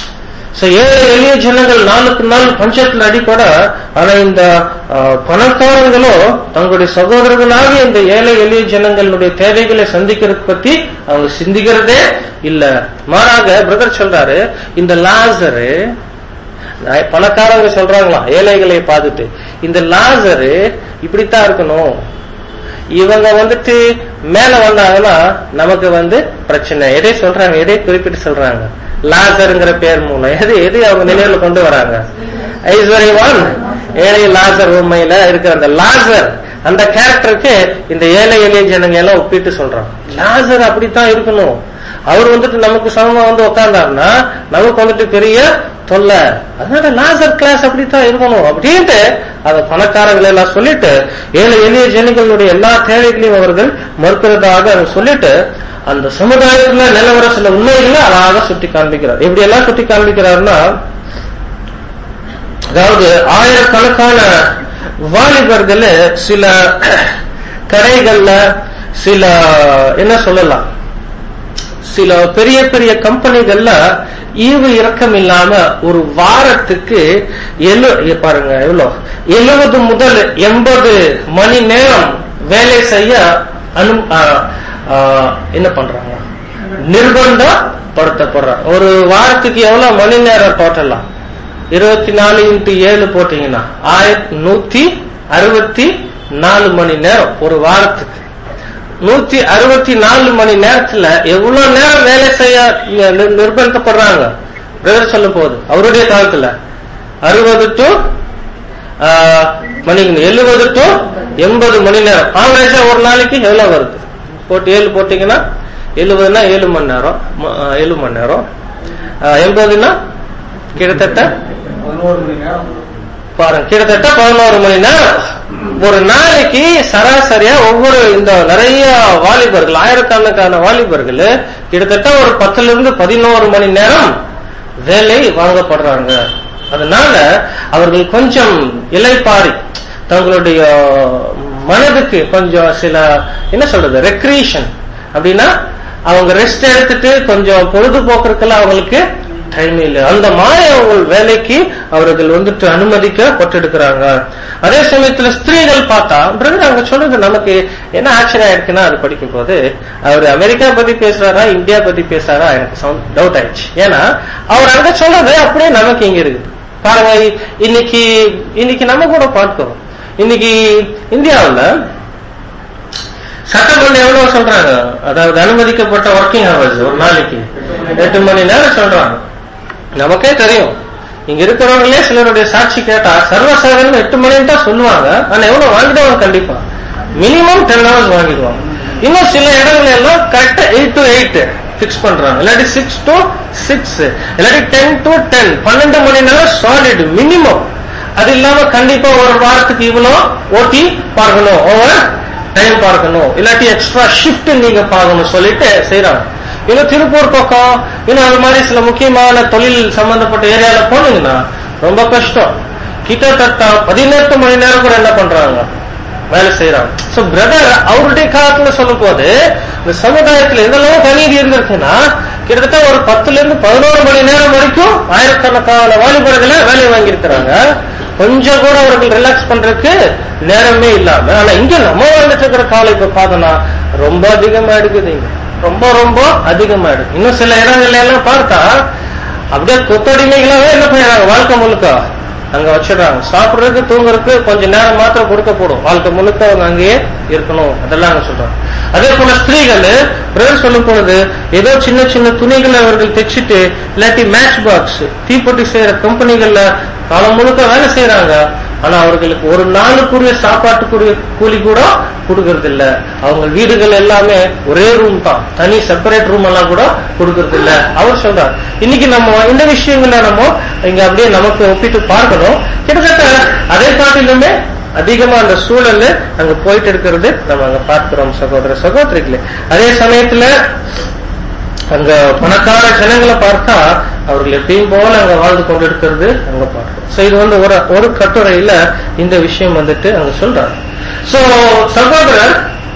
ஏழை எளிய ஜனங்கள் நாளுக்கு நாள் பஞ்சத்தில் அடிப்பட ஆனா இந்த பணக்காரங்களோ தங்களுடைய சகோதரர்களாக இந்த ஏழை எளிய ஜனங்களுடைய தேவைகளை சந்திக்கிறது பத்தி அவங்க சிந்திக்கிறதே இல்ல மாறாக பிரதர் சொல்றாரு இந்த லாசரு பணக்காரங்க சொல்றாங்களாம் ஏழைகளை பார்த்துட்டு இந்த லாசரு இப்படித்தான் இருக்கணும் இவங்க வந்துட்டு மேல வந்தாங்கன்னா நமக்கு வந்து பிரச்சனை எதை சொல்றாங்க எதை குறிப்பிட்டு சொல்றாங்க லாசருங்கிற பேர் மூலம் எது எது அவங்க நினைவுல கொண்டு வராங்க ஐஸ்வர்யவான் ஏழை லாசர் உண்மையில இருக்கிற அந்த லாசர் அந்த கேரக்டருக்கு இந்த ஏழை எளிய ஜனங்க எல்லாம் ஒப்பிட்டு சொல்றாங்க லாசர் அப்படித்தான் இருக்கணும் அவர் வந்துட்டு நமக்கு சமமா வந்து உட்கார்ந்தாருன்னா நமக்கு வந்துட்டு பெரிய தொல்லை அதனால லாசர் கிளாஸ் அப்படித்தான் இருக்கணும் அப்படின்ட்டு அதை பணக்காரர்கள் எல்லாம் சொல்லிட்டு ஏழை எளிய ஜனங்களுடைய எல்லா தேவைகளையும் அவர்கள் மறுக்கிறதாக அவர் சொல்லிட்டு அந்த சமுதாயத்துல நிலவர சில உண்மைகளை அழகாக சுட்டி காண்பிக்கிறார் எப்படி எல்லாம் சுட்டி காண்பிக்கிறார்னா அதாவது ஆயிரக்கணக்கான வாலிபர்கள் சில கடைகள்ல சில என்ன சொல்லலாம் சில பெரிய பெரிய கம்பெனிகள்ல ஈவு இறக்கம் இல்லாம ஒரு வாரத்துக்கு எழு பாருங்க எவ்வளவு எழுபது முதல் எண்பது மணி நேரம் வேலை செய்ய அனு என்ன பண்றாங்க நிர்பந்தப்படுத்தப்படுறாங்க ஒரு வாரத்துக்கு எவ்வளவு மணி நேரம் டோட்டலா இருபத்தி நாலு இன்ட்டு ஏழு போட்டீங்கன்னா ஆயிரத்தி நூத்தி அறுபத்தி நாலு மணி நேரம் ஒரு வாரத்துக்கு நூத்தி அறுபத்தி நாலு மணி நேரத்துல எவ்வளவு நேரம் வேலை செய்ய நிர்பந்தப்படுறாங்க பிரதர் சொல்லும் போது அவருடைய காலத்துல அறுபது டு மணி எழுபது டு எண்பது மணி நேரம் ஆவரேஜா ஒரு நாளைக்கு எவ்வளவு வருது போட்டு ஏழு கிட்டத்தட்ட பதினோரு மணி நேரம் பாருங்க கிட்டத்தட்ட பதினோரு மணி நேரம் ஒரு நாளைக்கு சராசரியா ஒவ்வொரு இந்த நிறைய வாலிபர்கள் ஆயிரக்கணக்கான வாலிபர்கள் கிட்டத்தட்ட ஒரு பத்துல இருந்து பதினோரு மணி நேரம் வேலை வாங்கப்படுறாங்க அதனால அவர்கள் கொஞ்சம் இலைப்பாரி தங்களுடைய மனதுக்கு கொஞ்சம் சில என்ன சொல்றது ரெக்ரியேஷன் அப்படின்னா அவங்க ரெஸ்ட் எடுத்துட்டு கொஞ்சம் பொழுதுபோக்குறதுக்கெல்லாம் அவங்களுக்கு டைம் இல்லை அந்த மாதிரி அவங்க வேலைக்கு அவர்கள் வந்துட்டு அனுமதிக்கப்பட்டிருக்கிறாங்க அதே சமயத்துல ஸ்திரீகள் பார்த்தா பிரதர் அங்க சொல்றது நமக்கு என்ன ஆச்சரியம் ஆயிருக்குன்னா அது படிக்கும் போது அவர் அமெரிக்கா பத்தி பேசுறாரா இந்தியா பத்தி பேசுறாரா எனக்கு டவுட் ஆயிடுச்சு ஏன்னா அவர் அங்க சொல்றது அப்படியே நமக்கு இங்க இருக்கு பாருங்க இன்னைக்கு இன்னைக்கு நம்ம கூட பார்க்கிறோம் இன்னைக்கு இந்தியாவுல சட்டமன்றம் எவ்வளவு சொல்றாங்க அதாவது அனுமதிக்கப்பட்ட ஒர்க்கிங் ஹவர்ஸ் ஒரு நாளைக்கு எட்டு மணி நேரம் சொல்றாங்க நமக்கே தெரியும் இங்க இருக்கிறவங்களே சிலருடைய சாட்சி கேட்டா சர்வசாதாரண எட்டு மணி தான் சொல்லுவாங்க ஆனா எவ்வளவு வாங்கிடுவாங்க கண்டிப்பா மினிமம் டென் ஹவர்ஸ் வாங்கிடுவாங்க இன்னும் சில இடங்கள் எல்லாம் கரெக்டா எயிட் டு எயிட் பிக்ஸ் பண்றாங்க இல்லாட்டி சிக்ஸ் டு சிக்ஸ் இல்லாட்டி டென் டு டென் பன்னெண்டு மணி நேரம் சாலிட் மினிமம் அது இல்லாம கண்டிப்பா ஒரு வாரத்துக்கு இவ்வளவு ஓட்டி பார்க்கணும் ஓவர் டைம் பார்க்கணும் இல்லாட்டி எக்ஸ்ட்ரா ஷிஃப்ட் நீங்க பார்க்கணும் சொல்லிட்டு செய்யறாங்க இன்னும் திருப்பூர் பக்கம் இன்னும் அது மாதிரி சில முக்கியமான தொழில் சம்பந்தப்பட்ட ஏரியால போனீங்கன்னா ரொம்ப கஷ்டம் கிட்டத்தட்ட பதினெட்டு மணி நேரம் கூட என்ன பண்றாங்க வேலை செய்யறாங்க சோ பிரதர் அவருடைய காலத்துல சொல்லும் போது இந்த சமுதாயத்துல எந்த அளவுக்கு அநீதி இருந்திருக்குன்னா கிட்டத்தட்ட ஒரு பத்துல இருந்து பதினோரு மணி நேரம் வரைக்கும் ஆயிரக்கணக்கான வாலிபர்களை வேலை வாங்கியிருக்கிறாங்க கொஞ்சம் கூட அவர்கள் ரிலாக்ஸ் பண்றதுக்கு நேரமே இல்லாம ஆனா இங்க நம்ம வாழ்ந்துட்டு இருக்கிற காலம் இப்ப பார்த்தோம்னா ரொம்ப அதிகமா எடுக்குது இங்க ரொம்ப ரொம்ப அதிகமா இருக்கு இன்னும் சில இடங்கள்ல எல்லாம் பார்த்தா அப்படியே கொத்தடிமைகளாவே என்ன பண்றாங்க வாழ்க்கை முழுக்க அங்க வச்சிடுறாங்க சாப்பிடுறதுக்கு தூங்குறதுக்கு கொஞ்ச நேரம் மாத்திரம் கொடுக்கப்படும் வாழ்க்கை முழுக்க அவங்க அங்கேயே இருக்கணும் அதெல்லாம் அங்க சொல்றாங்க அதே போல ஸ்திரீகள் பிரதர் சொல்லும் பொழுது ஏதோ சின்ன சின்ன துணிகளை அவர்கள் தைச்சிட்டு இல்லாட்டி மேட்ச் பாக்ஸ் தீப்பெட்டி செய்யற கம்பெனிகள்ல காலம் முழுக்க வேலை செய்யறாங்க ஆனா அவர்களுக்கு ஒரு நாளுக்குரிய சாப்பாட்டுக்குரிய கூலி கூட கொடுக்கறது இல்ல அவங்க வீடுகள் எல்லாமே ஒரே ரூம் தான் தனி செப்பரேட் ரூம் எல்லாம் கூட கொடுக்கறது இல்ல அவர் சொல்றார் இன்னைக்கு நம்ம இந்த விஷயங்களை நம்ம இங்க அப்படியே நமக்கு ஒப்பிட்டு பார்க்கணும் கிட்டத்தட்ட அதை காட்டிலுமே அதிகமா அந்த சூழல்ல அங்க போயிட்டு இருக்கிறது நம்ம அங்க பார்க்கிறோம் சகோதர சகோதரிகளே அதே சமயத்துல அங்க பணக்கார ஜனங்களை பார்த்தா அவர்கள் எப்பயும் போல அங்க வாழ்ந்து கொண்டிருக்கிறது அங்க பார்க்கிறோம் சோ இது வந்து ஒரு ஒரு கட்டுரையில இந்த விஷயம் வந்துட்டு அங்க சொல்றாங்க சோ சகோதரர்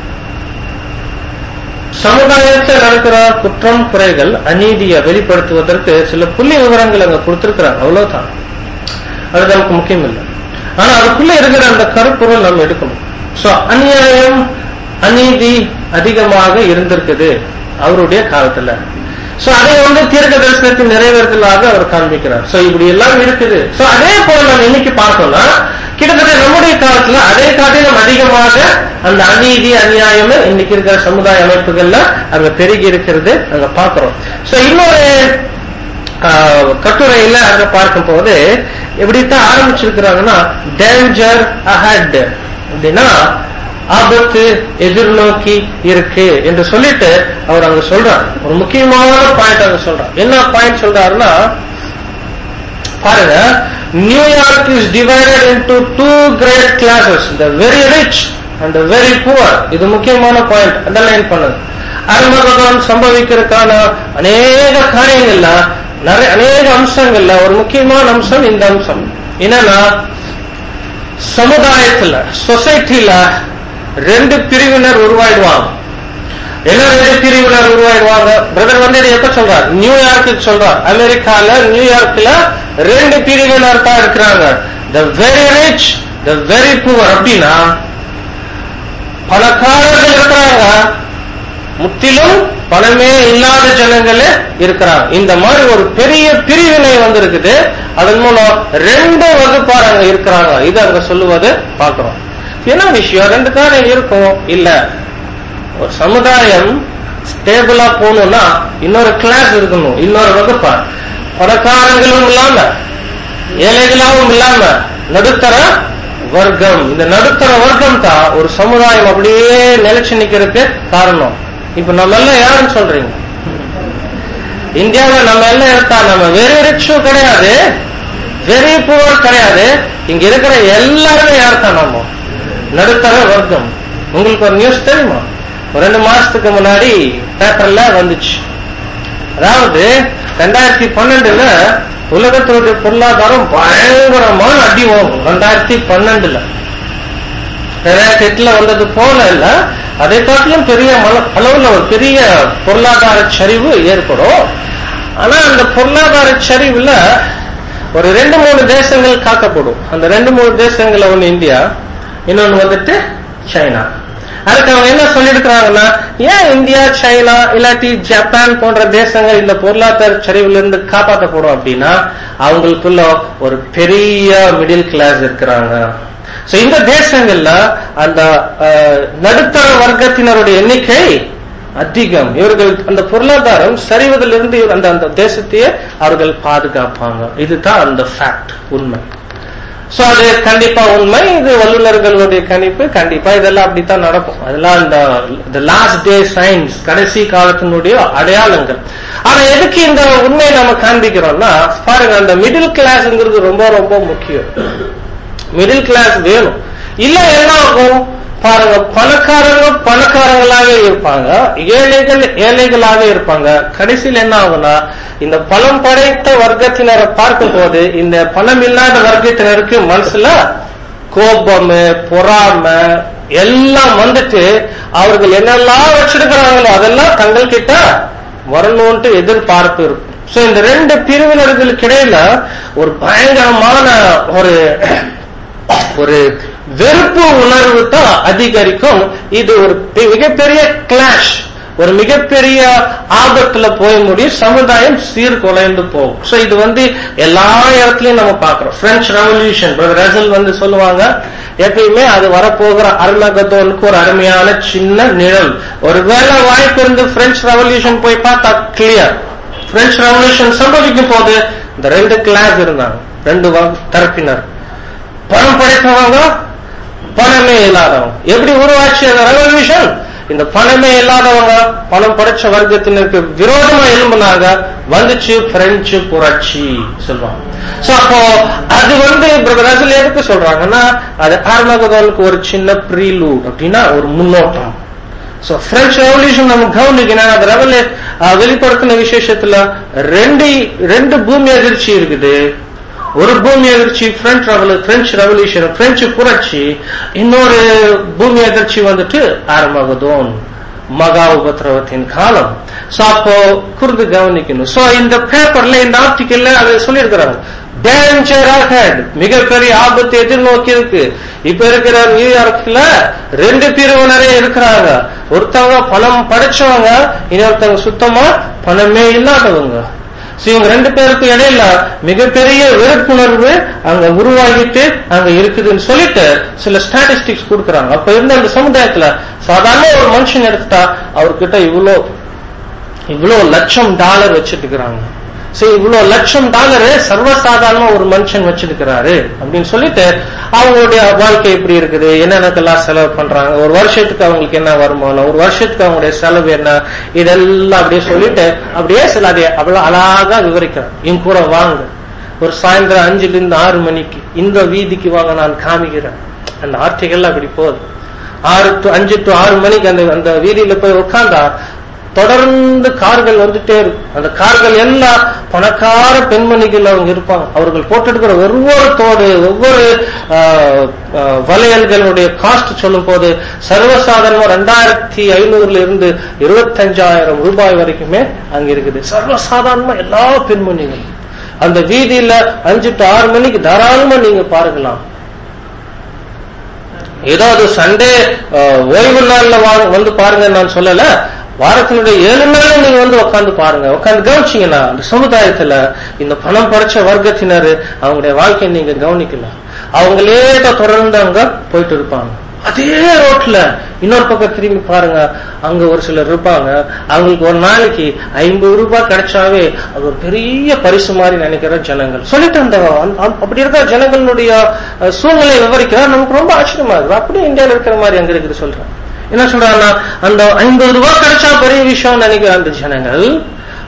சமுதாயத்தில் நடக்கிற குற்றம் குறைகள் அநீதியை வெளிப்படுத்துவதற்கு சில புள்ளி விவரங்கள் அங்க கொடுத்திருக்கிறாங்க அவ்வளவுதான் அது நமக்கு முக்கியம் இல்லை ஆனா அதுக்குள்ள இருக்கிற அந்த கருப்பொருள் நம்ம எடுக்கணும் சோ அநியாயம் அநீதி அதிகமாக இருந்திருக்குது அவருடைய காலத்துல சோ அதை வந்து தீர்க்க தரிசனத்தின் நிறைவேறுதலாக அவர் காண்பிக்கிறார் சோ இப்படி எல்லாம் இருக்குது சோ அதே போல நம்ம இன்னைக்கு பார்த்தோம்னா கிட்டத்தட்ட நம்முடைய காலத்துல அதே காட்டிலும் அதிகமாக அந்த அநீதி அநியாயம் இன்னைக்கு இருக்கிற சமுதாய அமைப்புகள்ல அங்க பெருகி இருக்கிறது அங்க பார்க்கிறோம் சோ இன்னொரு ஆஹ், கட்டுரையில அங்க பார்க்கும் போது எப்படித்தான் ஆரம்பிச்சிருக்கிறாங்கன்னா டேஞ்சர் அஹெட் அப்படின்னா ஆபத்து எதிர்நோக்கி இருக்கு என்று சொல்லிட்டு அவர் அங்க சொல்றார் ஒரு முக்கியமான பாயிண்ட் அங்க சொல்றார் என்ன பாயிண்ட் சொல்றாருன்னா பாருங்க New York is divided into two great classes the very rich and very poor இது முக்கியமான பாயிண்ட் அண்டர்லைன் பண்ணது அருமகதம் சம்பவிக்கிறதுக்கான அநேக காரியங்கள்ல நிறைய அநேக அம்சங்கள்ல ஒரு முக்கியமான அம்சம் இந்த அம்சம் என்னன்னா சமுதாயத்துல சொசைட்டில ரெண்டு பிரிவினர் உருவாயிடுவாங்க என்ன ரெண்டு பிரிவினர் உருவாயிடுவாங்க பிரதர் வந்து இதை எப்ப சொல்றார் நியூயார்க்கு சொல்றார் அமெரிக்கால நியூயார்க்ல ரெண்டு பிரிவினர் தான் இருக்கிறாங்க the very rich the very poor அப்படின்னா பணக்காரர்கள் இருக்கிறாங்க முற்றிலும் பணமே இல்லாத ஜனங்களே இருக்கிறாங்க இந்த மாதிரி ஒரு பெரிய பிரிவினை வந்திருக்குது அதன் மூலம் ரெண்டு வகுப்பார் அங்க இருக்கிறாங்க இது அங்க சொல்லுவது பார்க்கிறோம் என்ன விஷயம் ரெண்டு காரியம் இருக்கும் இல்ல ஒரு சமுதாயம் ஸ்டேபிளா போகணும்னா இன்னொரு கிளாஸ் இருக்கணும் இன்னொரு வகுப்பா பணக்காரங்களும் இல்லாம ஏழைகளாவும் இல்லாம நடுத்தர வர்க்கம் இந்த நடுத்தர வர்க்கம் தான் ஒரு சமுதாயம் அப்படியே நிலைச்சு நிக்கிறதுக்கு காரணம் இப்ப நம்ம எல்லாம் யாருன்னு சொல்றீங்க இந்தியாவை நம்ம எல்லாம் எடுத்தா நம்ம வெரி ரிச்சும் கிடையாது வெரி புவர் கிடையாது இங்க இருக்கிற எல்லாருமே யார் தான் நம்ம நடுத்தர வர்க்கம் உங்களுக்கு ஒரு நியூஸ் தெரியுமா ஒரு ரெண்டு மாசத்துக்கு முன்னாடி பேப்பர்ல வந்துச்சு அதாவது ரெண்டாயிரத்தி பன்னெண்டுல உலகத்தினுடைய பொருளாதாரம் பயங்கரமான அடி வாங்கும் ரெண்டாயிரத்தி பன்னெண்டுல ரெண்டாயிரத்தி எட்டுல வந்தது போல இல்ல அதை காட்டிலும் பெரிய மல- அளவுல ஒரு பெரிய பொருளாதார சரிவு ஏற்படும் ஆனா அந்த பொருளாதார சரிவுல ஒரு ரெண்டு மூணு தேசங்கள் காக்கப்படும் அந்த ரெண்டு மூணு தேசங்கள்ல ஒண்ணு இந்தியா இன்னொன்னு வந்துட்டு சைனா அதுக்கு அவங்க என்ன சொல்லியிருக்கிறாங்கன்னா ஏன் இந்தியா சைனா இல்லாட்டி ஜப்பான் போன்ற தேசங்கள் இந்த பொருளாதார சரிவுல இருந்து காப்பாற்றப்படும் அப்படின்னா அவங்களுக்குள்ள ஒரு பெரிய மிடில் கிளாஸ் இருக்கிறாங்க சோ இந்த தேசங்கள்ல அந்த அஹ், நடுத்தர வர்க்கத்தினருடைய எண்ணிக்கை அதிகம் இவர்கள் அந்த பொருளாதாரம் சரிவதிலிருந்து இவர் அந்த அந்த தேசத்தையே அவர்கள் பாதுகாப்பாங்க இதுதான் அந்த ஃபேக்ட் உண்மை சோ அது கண்டிப்பா உண்மை இது வல்லுநர்களுடைய கணிப்பு கண்டிப்பா இதெல்லாம் அப்படித்தான் நடக்கும் அதெல்லாம் இந்த லாஸ்ட் டே சயின்ஸ் கடைசி காலத்தினுடைய அடையாளங்கள் ஆனா எதுக்கு இந்த உண்மையை நம்ம காண்பிக்கிறோம்னா பாருங்க அந்த மிடில் கிளாஸ்ங்கிறது ரொம்ப ரொம்ப முக்கியம் மிடில் கிளாஸ் வேணும் இல்ல என்ன ஆகும் பாருங்க பணக்காரங்க பணக்காரங்களாவே இருப்பாங்க ஏழைகள் ஏழைகளாவே இருப்பாங்க கடைசியில் என்ன ஆகும்னா இந்த பணம் படைத்த வர்க்கத்தினரை பார்க்கும் போது இந்த பணம் இல்லாத வர்க்கத்தினருக்கு மனசுல கோபம் பொறாமை எல்லாம் வந்துட்டு அவர்கள் என்னெல்லாம் வச்சிருக்கிறாங்களோ அதெல்லாம் தங்கள் கிட்ட வரணும்ட்டு எதிர்பார்ப்பு இருக்கும் சோ இந்த ரெண்டு பிரிவினர்களுக்கு இடையில ஒரு பயங்கரமான ஒரு ஒரு வெறுப்பு உணர்வு தான் அதிகரிக்கும் இது ஒரு பெ- மிகப்பெரிய கிளாஷ் ஒரு மிகப்பெரிய ஆபத்துல போய் முடியும் சமுதாயம் சீர்குலைந்து போகும் சோ இது வந்து எல்லா இடத்துலயும் நம்ம பார்க்கிறோம் பிரெஞ்சு ரெவல்யூஷன் ரசல் வந்து சொல்லுவாங்க எப்பயுமே அது வரப்போகிற அருமகத்தோனுக்கு ஒரு அருமையான சின்ன நிழல் ஒருவேளை வாய்ப்பு இருந்து பிரெஞ்சு ரெவல்யூஷன் போய் பார்த்தா கிளியர் பிரெஞ்சு ரெவல்யூஷன் சம்பவிக்கும் போது இந்த ரெண்டு கிளாஸ் இருந்தாங்க ரெண்டு வ- தரப்பினர் பணம் படைத்தவங்க பணமே இல்லாதவங்க எப்படி உருவாச்சு அந்த ரெவல்யூஷன் இந்த பணமே இல்லாதவங்க பணம் படைச்ச வர்க்கத்தினருக்கு விரோதமா எழும்புனாங்க வந்துச்சு பிரெஞ்சு புரட்சி சொல்லுவாங்க சோ அப்போ அது வந்து பிரதர் ரசல் எதுக்கு சொல்றாங்கன்னா அது ஆர்மகதோனுக்கு ஒரு சின்ன ப்ரீலூட் அப்படின்னா ஒரு முன்னோட்டம் சோ பிரெஞ்சு ரெவல்யூஷன் நம்ம கவனிக்கணும் அந்த ரெவல் வெளிப்படுத்தின விசேஷத்துல ரெண்டு ரெண்டு பூமி அதிர்ச்சி இருக்குது ஒரு பூமி அதிர்ச்சி பிரெஞ்சு ரெவலு பிரெஞ்சு ரெவல்யூஷன் பிரெஞ்சு புரட்சி இன்னொரு பூமி அதிர்ச்சி வந்துட்டு ஆரம்பகுதோன் மகா உபத்திரவத்தின் காலம் சோ அப்போ குறுந்து கவனிக்கணும் சோ இந்த பேப்பர்ல இந்த ஆர்டிக்கல்ல அதை சொல்லியிருக்கிறாங்க டேஞ்சர் ahead மிகப்பெரிய ஆபத்து எதிர்நோக்கி இருக்கு இப்ப இருக்கிற நியூயார்க்ல ரெண்டு பிரிவினரே இருக்கிறாங்க ஒருத்தவங்க பணம் படைச்சவங்க இன்னொருத்தவங்க சுத்தமா பணமே இல்லாதவங்க So, இவங்க ரெண்டு பேருக்கு இடையில மிகப்பெரிய வெறுப்புணர்வு அங்க உருவாகிட்டு அங்க இருக்குதுன்னு சொல்லிட்டு சில ஸ்டாட்டிஸ்டிக்ஸ் கொடுக்கறாங்க அப்ப இருந்த அந்த சமுதாயத்துல சாதாரண ஒரு மனுஷன் எடுத்துட்டா அவர்கிட்ட இவ்வளோ இவ்வளோ லட்சம் டாலர் வச்சிட்டு இருக்கிறாங்க சரி இவ்வளவு லட்சம் டாலரு சர்வசாதாரணமா ஒரு மனுஷன் வச்சிருக்கிறாரு அப்படின்னு சொல்லிட்டு அவங்களுடைய வாழ்க்கை எப்படி இருக்குது என்னென்னக்கெல்லாம் செலவு பண்றாங்க ஒரு வருஷத்துக்கு அவங்களுக்கு என்ன வருமானம் ஒரு வருஷத்துக்கு அவங்களுடைய செலவு என்ன இதெல்லாம் அப்படியே சொல்லிட்டு அப்படியே சில அதை அவ்வளவு அழகா விவரிக்கிறாங்க என் கூட வாங்க ஒரு சாயந்தரம் அஞ்சுல இருந்து ஆறு மணிக்கு இந்த வீதிக்கு வாங்க நான் காமிக்கிறேன் அந்த ஆர்டிகல் அப்படி போகுது ஆறு டு அஞ்சு டு ஆறு மணிக்கு அந்த அந்த வீதியில போய் உட்கார்ந்தா தொடர்ந்து கார்கள் வந்துட்டே இருக்கும் அந்த கார்கள் எல்லாம் பணக்கார பெண்மணிகள் அவங்க இருப்பாங்க அவர்கள் போட்டெடுக்கிற ஒவ்வொரு தோடு ஒவ்வொரு ஆஹ், ஆஹ், வளையல்களுடைய காஸ்ட் சொல்லும் போது சர்வசாதாரணமா ரெண்டாயிரத்தி ஐநூறுல இருந்து இருபத்தஞ்சாயிரம் ரூபாய் வரைக்குமே அங்க இருக்குது சர்வசாதாரணமா எல்லா பெண்மணிகளும் அந்த வீதியில அஞ்சு டு ஆறு மணிக்கு தாராளமா நீங்க பாருங்களாம் ஏதோ அது சண்டே அஹ், ஓய்வு நாள்ல வா- வந்து பாருங்க நான் சொல்லல வாரத்தினுடைய ஏழு நாளும் நீங்க வந்து உட்காந்து பாருங்க உட்காந்து கவனிச்சீங்கன்னா அந்த சமுதாயத்துல இந்த பணம் படைச்ச வர்க்கத்தினர் அவங்களுடைய வாழ்க்கையை நீங்க கவனிக்கலாம் அவங்களே தான் தொடர்ந்து அங்க போயிட்டு இருப்பாங்க அதே ரோட்ல இன்னொரு பக்கம் திரும்பி பாருங்க அங்க ஒரு சிலர் இருப்பாங்க அவங்களுக்கு ஒரு நாளைக்கு ஐம்பது ரூபாய் கிடைச்சாவே அது ஒரு பெரிய பரிசு மாதிரி நினைக்கிற ஜனங்கள் சொல்லிட்டு அந்த அந்த- அப்படி இருக்கிற ஜனங்களுடைய அஹ், சூழ்நிலையை விவரிக்கிறார் நமக்கு ரொம்ப ஆச்சரியமா இருக்கு அப்படியே இந்தியாவில் இருக்கிற மாதிரி அங்க இருக்குது சொல்றேன் என்ன சொல்றாங்கன்னா அந்த ஐம்பது ரூபாய் கிடைச்சா பெரிய விஷயம் நினைக்கிற அந்த ஜனங்கள்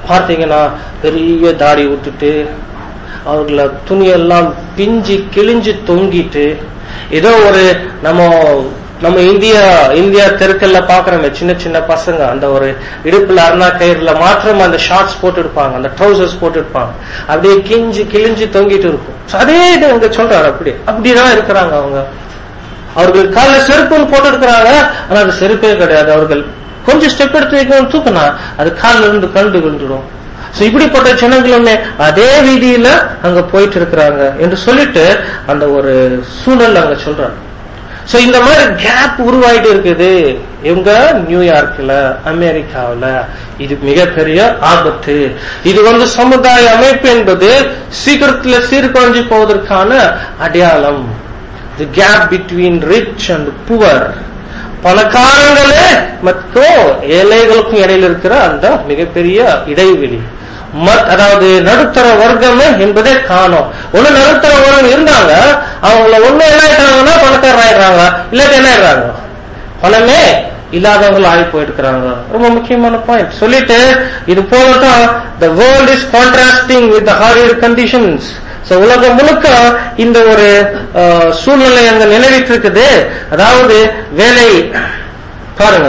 பார்த்தீங்கன்னா பெரிய தாடி விட்டுட்டு அவர்கள துணியெல்லாம் பிஞ்சு கிழிஞ்சு தொங்கிட்டு ஏதோ ஒரு நம்ம நம்ம இந்தியா இந்தியா தெருக்கல்ல பாக்குறோமே சின்ன சின்ன பசங்க அந்த ஒரு இடுப்புல அருணா கயிறுல மாத்திரம் அந்த ஷார்ட்ஸ் போட்டு இருப்பாங்க அந்த ட்ரௌசர்ஸ் போட்டு இருப்பாங்க அப்படியே கிஞ்சி கிழிஞ்சு தொங்கிட்டு இருக்கும் So அதே இது இங்க சொல்றாரு அப்படி அப்படிதான் இருக்கிறாங்க அவங்க அவர்கள் காலில் செருப்புன்னு போட்டு இருக்கிறாங்க ஆனா அது செருப்பே கிடையாது அவர்கள் கொஞ்சம் ஸ்டெப் எடுத்து வைக்கணும் தூக்கினா அது காலில் இருந்து கண்டு விழுந்துடும் சோ இப்படிப்பட்ட ஜனங்களுமே அதே வீதியில அங்க போயிட்டு இருக்கிறாங்க என்று சொல்லிட்டு அந்த ஒரு சூழல் அங்க சொல்றாங்க சோ இந்த மாதிரி கேப் உருவாயிட்டு இருக்குது இவங்க நியூயார்க்ல அமெரிக்காவுல இது மிகப்பெரிய ஆபத்து இது வந்து சமுதாய அமைப்பு என்பது சீக்கிரத்துல சீர்குலைஞ்சு போவதற்கான அடையாளம் the gap between rich and poor பணக்காரங்களே மற்றும் ஏழைகளுக்கும் இடையில இருக்கிற அந்த மிகப்பெரிய இடைவெளி மத்- அதாவது நடுத்தர வர்க்கமே என்பதே காணும் ஒண்ணு நடுத்தர வர்க்கம் இருந்தாங்க அவங்கள ஒண்ணு என்ன ஆயிட்டாங்கன்னா பணக்காரர் ஆயிடுறாங்க இல்லாட்டி என்ன ஆயிடுறாங்க பணமே இல்லாதவங்க ஆகி போயிருக்கிறாங்க ரொம்ப முக்கியமான பாயிண்ட் சொல்லிட்டு இது போலதான் the world is contrasting with the horrid conditions So, உலகம் முழுக்க இந்த ஒரு அஹ், சூழ்நிலை அங்க நிலவிட்டு இருக்குது அதாவது வேலை பாருங்க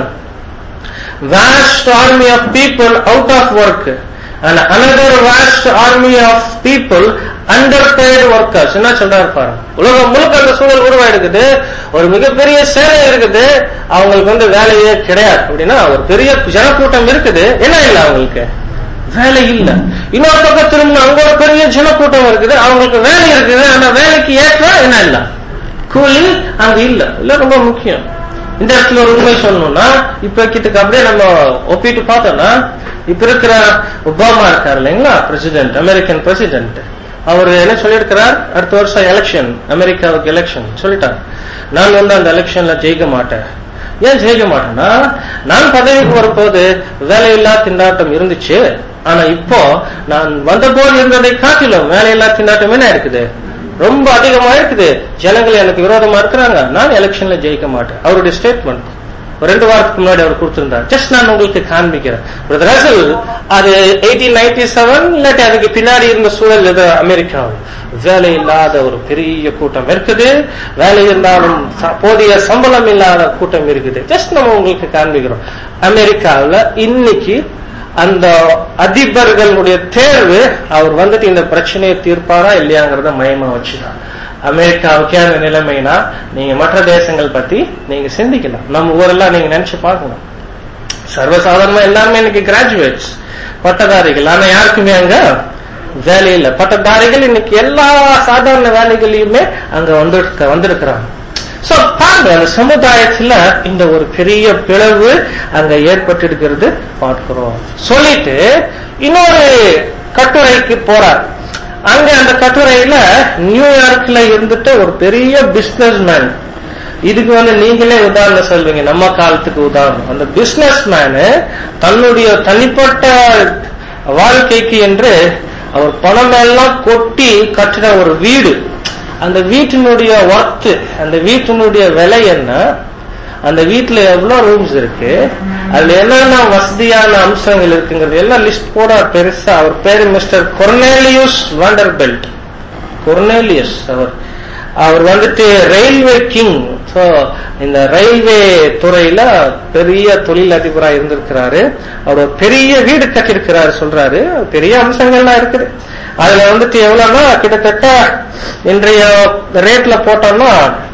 vast army of people out of work and another vast army of people underpaid workers என்ன சொல்றாரு பாருங்க உலகம் முழுக்க அந்த சூழல் உருவாயிடுக்குது ஒரு மிகப்பெரிய சேவை இருக்குது அவங்களுக்கு வந்து வேலையே கிடையாது அப்படின்னா ஒரு பெரிய ஜனக்கூட்டம் இருக்குது என்ன இல்லை அவங்களுக்கு வேலை இல்ல இன்னொரு பக்கம் திரும்ப அங்க ஒரு பெரிய ஜனக்கூட்டம் இருக்குது அவங்களுக்கு வேலை இருக்குது ஆனா வேலைக்கு ஏற்ற என்ன இல்ல கூலி அங்க இல்ல இல்ல ரொம்ப முக்கியம் இந்த இடத்துல ஒரு உண்மை சொல்லணும்னா இப்ப கிட்டக்கு அப்படியே நம்ம ஒப்பிட்டு பார்த்தோம்னா இப்ப இருக்கிற ஒபாமா இருக்காரு இல்லைங்களா பிரசிடென்ட் அமெரிக்கன் பிரசிடென்ட் அவர் என்ன சொல்லியிருக்கிறார் அடுத்த வருஷம் எலெக்ஷன் அமெரிக்காவுக்கு எலெக்ஷன் சொல்லிட்டார் நான் வந்து அந்த எலெக்ஷன்ல ஜெயிக்க மாட்டேன் ஏன் ஜெயிக்க மாட்டேன்னா நான் பதவிக்கு வரும்போது வேலையில்லா திண்டாட்டம் இருந்துச்சு ஆனா இப்போ நான் வந்தபோது இருந்ததை காட்டிலும் வேலையில்லா திண்டாட்டம் என்ன இருக்குது ரொம்ப அதிகமா இருக்குது ஜனங்கள் எனக்கு விரோதமா இருக்கிறாங்க நான் எலெக்ஷன்ல ஜெயிக்க மாட்டேன் அவருடைய ஸ்டேட்மெண்ட் ஒரு ரெண்டு வாரத்துக்கு முன்னாடி அவர் கொடுத்திருந்தார் ஜஸ்ட் நான் உங்களுக்கு காண்பிக்கிறேன் பிரதர் ரசல் அது எயிட்டீன் நைன்டி செவன் இல்லாட்டி அதுக்கு பின்னாடி இருந்த சூழல் இது அமெரிக்காவில் வேலை இல்லாத ஒரு பெரிய கூட்டம் இருக்குது வேலை இருந்தாலும் ச- போதிய சம்பளம் இல்லாத கூட்டம் இருக்குது ஜஸ்ட் நம்ம உங்களுக்கு காண்பிக்கிறோம் அமெரிக்காவில் இன்னைக்கு அந்த அதிபர்களுடைய தேர்வு அவர் வந்துட்டு இந்த பிரச்சனையை தீர்ப்பாரா இல்லையாங்கிறத மயமா வச்சுதான் அமெரிக்காவுக்கே அந்த நிலைமைனா நீங்க மற்ற தேசங்கள் பத்தி நீங்க சிந்திக்கலாம் நம்ம ஊரெல்லாம் நீங்க நினைச்சு பார்க்கணும் சர்வசாதாரணமா எல்லாருமே இன்னைக்கு கிராஜுவேட்ஸ் பட்டதாரிகள் ஆனா யாருக்குமே அங்க வேலை இல்ல பட்டதாரிகள் இன்னைக்கு எல்லா சாதாரண வேலைகளையுமே அங்க வந்து வந்திருக்கிறாங்க சோ பாருங்க அந்த சமுதாயத்துல இந்த ஒரு பெரிய பிளவு அங்க ஏற்பட்டிருக்கிறது பார்க்கிறோம் சொல்லிட்டு இன்னொரு கட்டுரைக்கு போறார் அங்க அந்த கட்டுரையில நியூயார்க்ல இருந்துட்டு ஒரு பெரிய பிசினஸ் மேன் இதுக்கு வந்து நீங்களே உதாரணம் சொல்வீங்க நம்ம காலத்துக்கு உதாரணம் அந்த பிசினஸ் மேனு தன்னுடைய தனிப்பட்ட வாழ்க்கைக்கு என்று அவர் பணம் எல்லாம் கொட்டி கட்டின ஒரு வீடு அந்த வீட்டினுடைய ஒர்த்து அந்த வீட்டினுடைய விலை என்ன அந்த வீட்டுல எவ்வளவு ரூம்ஸ் இருக்கு அதுல என்னென்ன வசதியான அம்சங்கள் இருக்குங்கிறது எல்லாம் லிஸ்ட் போட பெருசா அவர் பேரு mister Cornelius Vanderbilt Cornelius அவர் அவர் வந்துட்டு ரயில்வே கிங் சோ இந்த ரயில்வே துறையில பெரிய தொழில் அதிபரா இருந்திருக்கிறாரு அவர் ஒரு பெரிய வீடு கட்டியிருக்கிறாரு சொல்றாரு பெரிய அம்சங்கள்லாம் இருக்குது அதுல வந்துட்டு எவ்வளவுன்னா கிட்டத்தட்ட இன்றைய ரேட்ல போட்டோம்னா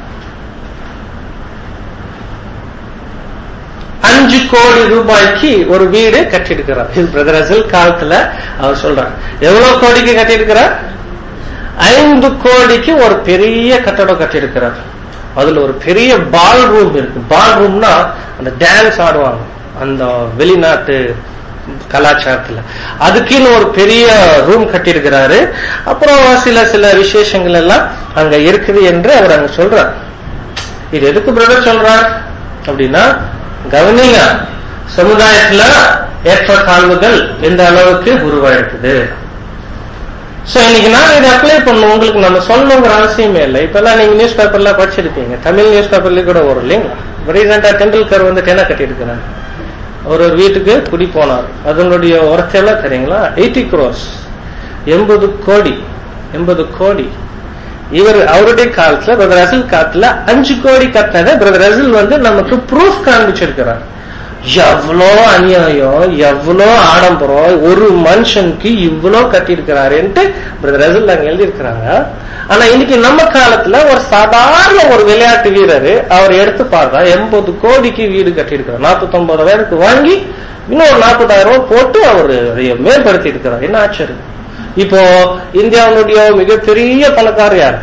அஞ்சு கோடி ரூபாய்க்கு ஒரு வீடு கட்டியிருக்கிறார் இது பிரதர் அசல் காலத்துல அவர் சொல்றார் எவ்வளவு கோடிக்கு கட்டியிருக்கிறார் ஐந்து கோடிக்கு ஒரு பெரிய கட்டடம் கட்டியிருக்கிறார் அதுல ஒரு பெரிய பால் ரூம் இருக்கு பால் ரூம்னா அந்த டான்ஸ் ஆடுவாங்க அந்த வெளிநாட்டு கலாச்சாரத்துல அதுக்குன்னு ஒரு பெரிய ரூம் கட்டியிருக்கிறாரு அப்புறம் சில சில விசேஷங்கள் எல்லாம் அங்க இருக்குது என்று அவர் அங்க சொல்றார் இது எதுக்கு பிரதர் சொல்றார் அப்படின்னா கவனிங்க சமுதாயத்துல ஏற்ற தாழ்வுகள் எந்த அளவுக்கு உருவாயிருக்குது சோ இன்னைக்கு நான் இதை அப்ளை பண்ணும் உங்களுக்கு நம்ம சொல்லணுங்கிற அவசியமே இல்லை இப்ப எல்லாம் நீங்க நியூஸ் பேப்பர்ல படிச்சிருப்பீங்க தமிழ் நியூஸ் பேப்பர்லயும் கூட வரும் இல்லைங்களா ரீசெண்டா டெண்டுல்கர் வந்து என்ன கட்டியிருக்கிறாங்க ஒரு ஒரு வீட்டுக்கு குடி போனார் அதனுடைய ஒர்த் எல்லாம் தெரியுங்களா எயிட்டி crores எண்பது கோடி எண்பது கோடி இவர் அவருடைய காலத்துல பிரதர் ரசில் காலத்துல அஞ்சு கோடி கட்டினதை பிரதர் ரசில் வந்து நமக்கு ப்ரூஃப் காண்பிச்சிருக்கிறார் எவ்வளோ அநியாயம் எவ்வளோ ஆடம்பரம் ஒரு மனுஷனுக்கு இவ்வளோ கட்டியிருக்கிறாருன்ட்டு பிரதர் ரசில் அங்க எழுதியிருக்கிறாங்க ஆனா இன்னைக்கு நம்ம காலத்துல ஒரு சாதாரண ஒரு விளையாட்டு வீரர் அவர் எடுத்து பார்த்தா எண்பது கோடிக்கு வீடு கட்டியிருக்கிறார் நாற்பத்தி ஒன்பதாயிரத்துக்கு வாங்கி இன்னும் ஒரு நாற்பதாயிரம் ரூபாய் போட்டு அவர் அதை மேம்படுத்தி இருக்கிறார் என்ன ஆச்சரியம் இப்போ இந்தியாவுடைய மிகப்பெரிய பணக்காரர் யார்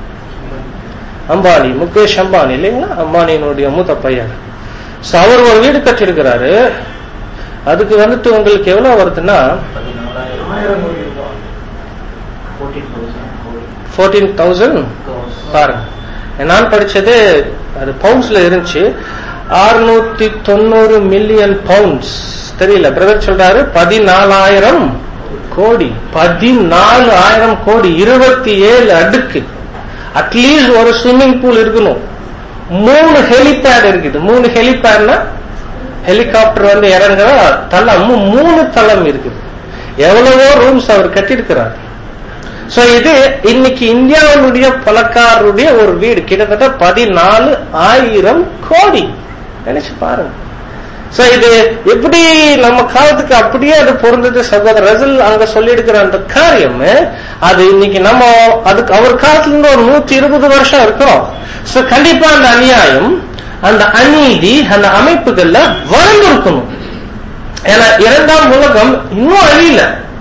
அம்பானி முகேஷ் அம்பானி இல்லைங்களா அம்பானியினுடைய மூத்த பையன் So, அவர் ஒரு வீடு கட்டியிருக்கிறாரு அதுக்கு வந்துட்டு உங்களுக்கு எவ்வளவு வருதுன்னா ஆயிரம் கோடி ரூபாய் ஃபோர்டீன் தௌசண்ட் கோடி ஃபோர்டீன் தௌசண்ட் பாருங்க நான் படிச்சது அது பவுண்ட்ஸ்ல இருந்துச்சு அறுநூத்தி தொண்ணூறு மில்லியன் பவுண்ட்ஸ் தெரியல பிரதர் சொல்றாரு பதினாலாயிரம் கோடி பதினாலு ஆயிரம் கோடி இருபத்தி ஏழு அடுக்கு அட்லீஸ்ட் ஒரு ஸ்விம்மிங் பூல் இருக்கணும் மூணு ஹெலிபேட் இருக்குது மூணு ஹெலிபேட்னா ஹெலிகாப்டர் வந்து இறங்குற தளம் மூ- மூணு தளம் இருக்குது எவ்வளவோ ரூம்ஸ் அவர் கட்டியிருக்கிறார் சோ இது இன்னைக்கு இந்தியாவுடைய பணக்காரருடைய ஒரு வீடு கிட்டத்தட்ட பதினாலு ஆயிரம் கோடி நினைச்சு பாருங்க சோ இது எப்படி நம்ம காலத்துக்கு அப்படியே அது பொருந்தது சகோதரர் ரசல் அங்க சொல்லியிருக்கிற அந்த காரியம் அது இன்னைக்கு நம்ம அதுக்கு அவர் காலத்துல இருந்து ஒரு நூத்தி இருபது வருஷம் இருக்கிறோம் சோ கண்டிப்பா அந்த அநியாயம் அந்த அநீதி அந்த அமைப்புகள்ல வளர்ந்திருக்கணும் ஏன்னா இரண்டாம் உலகம் இன்னும் அழியல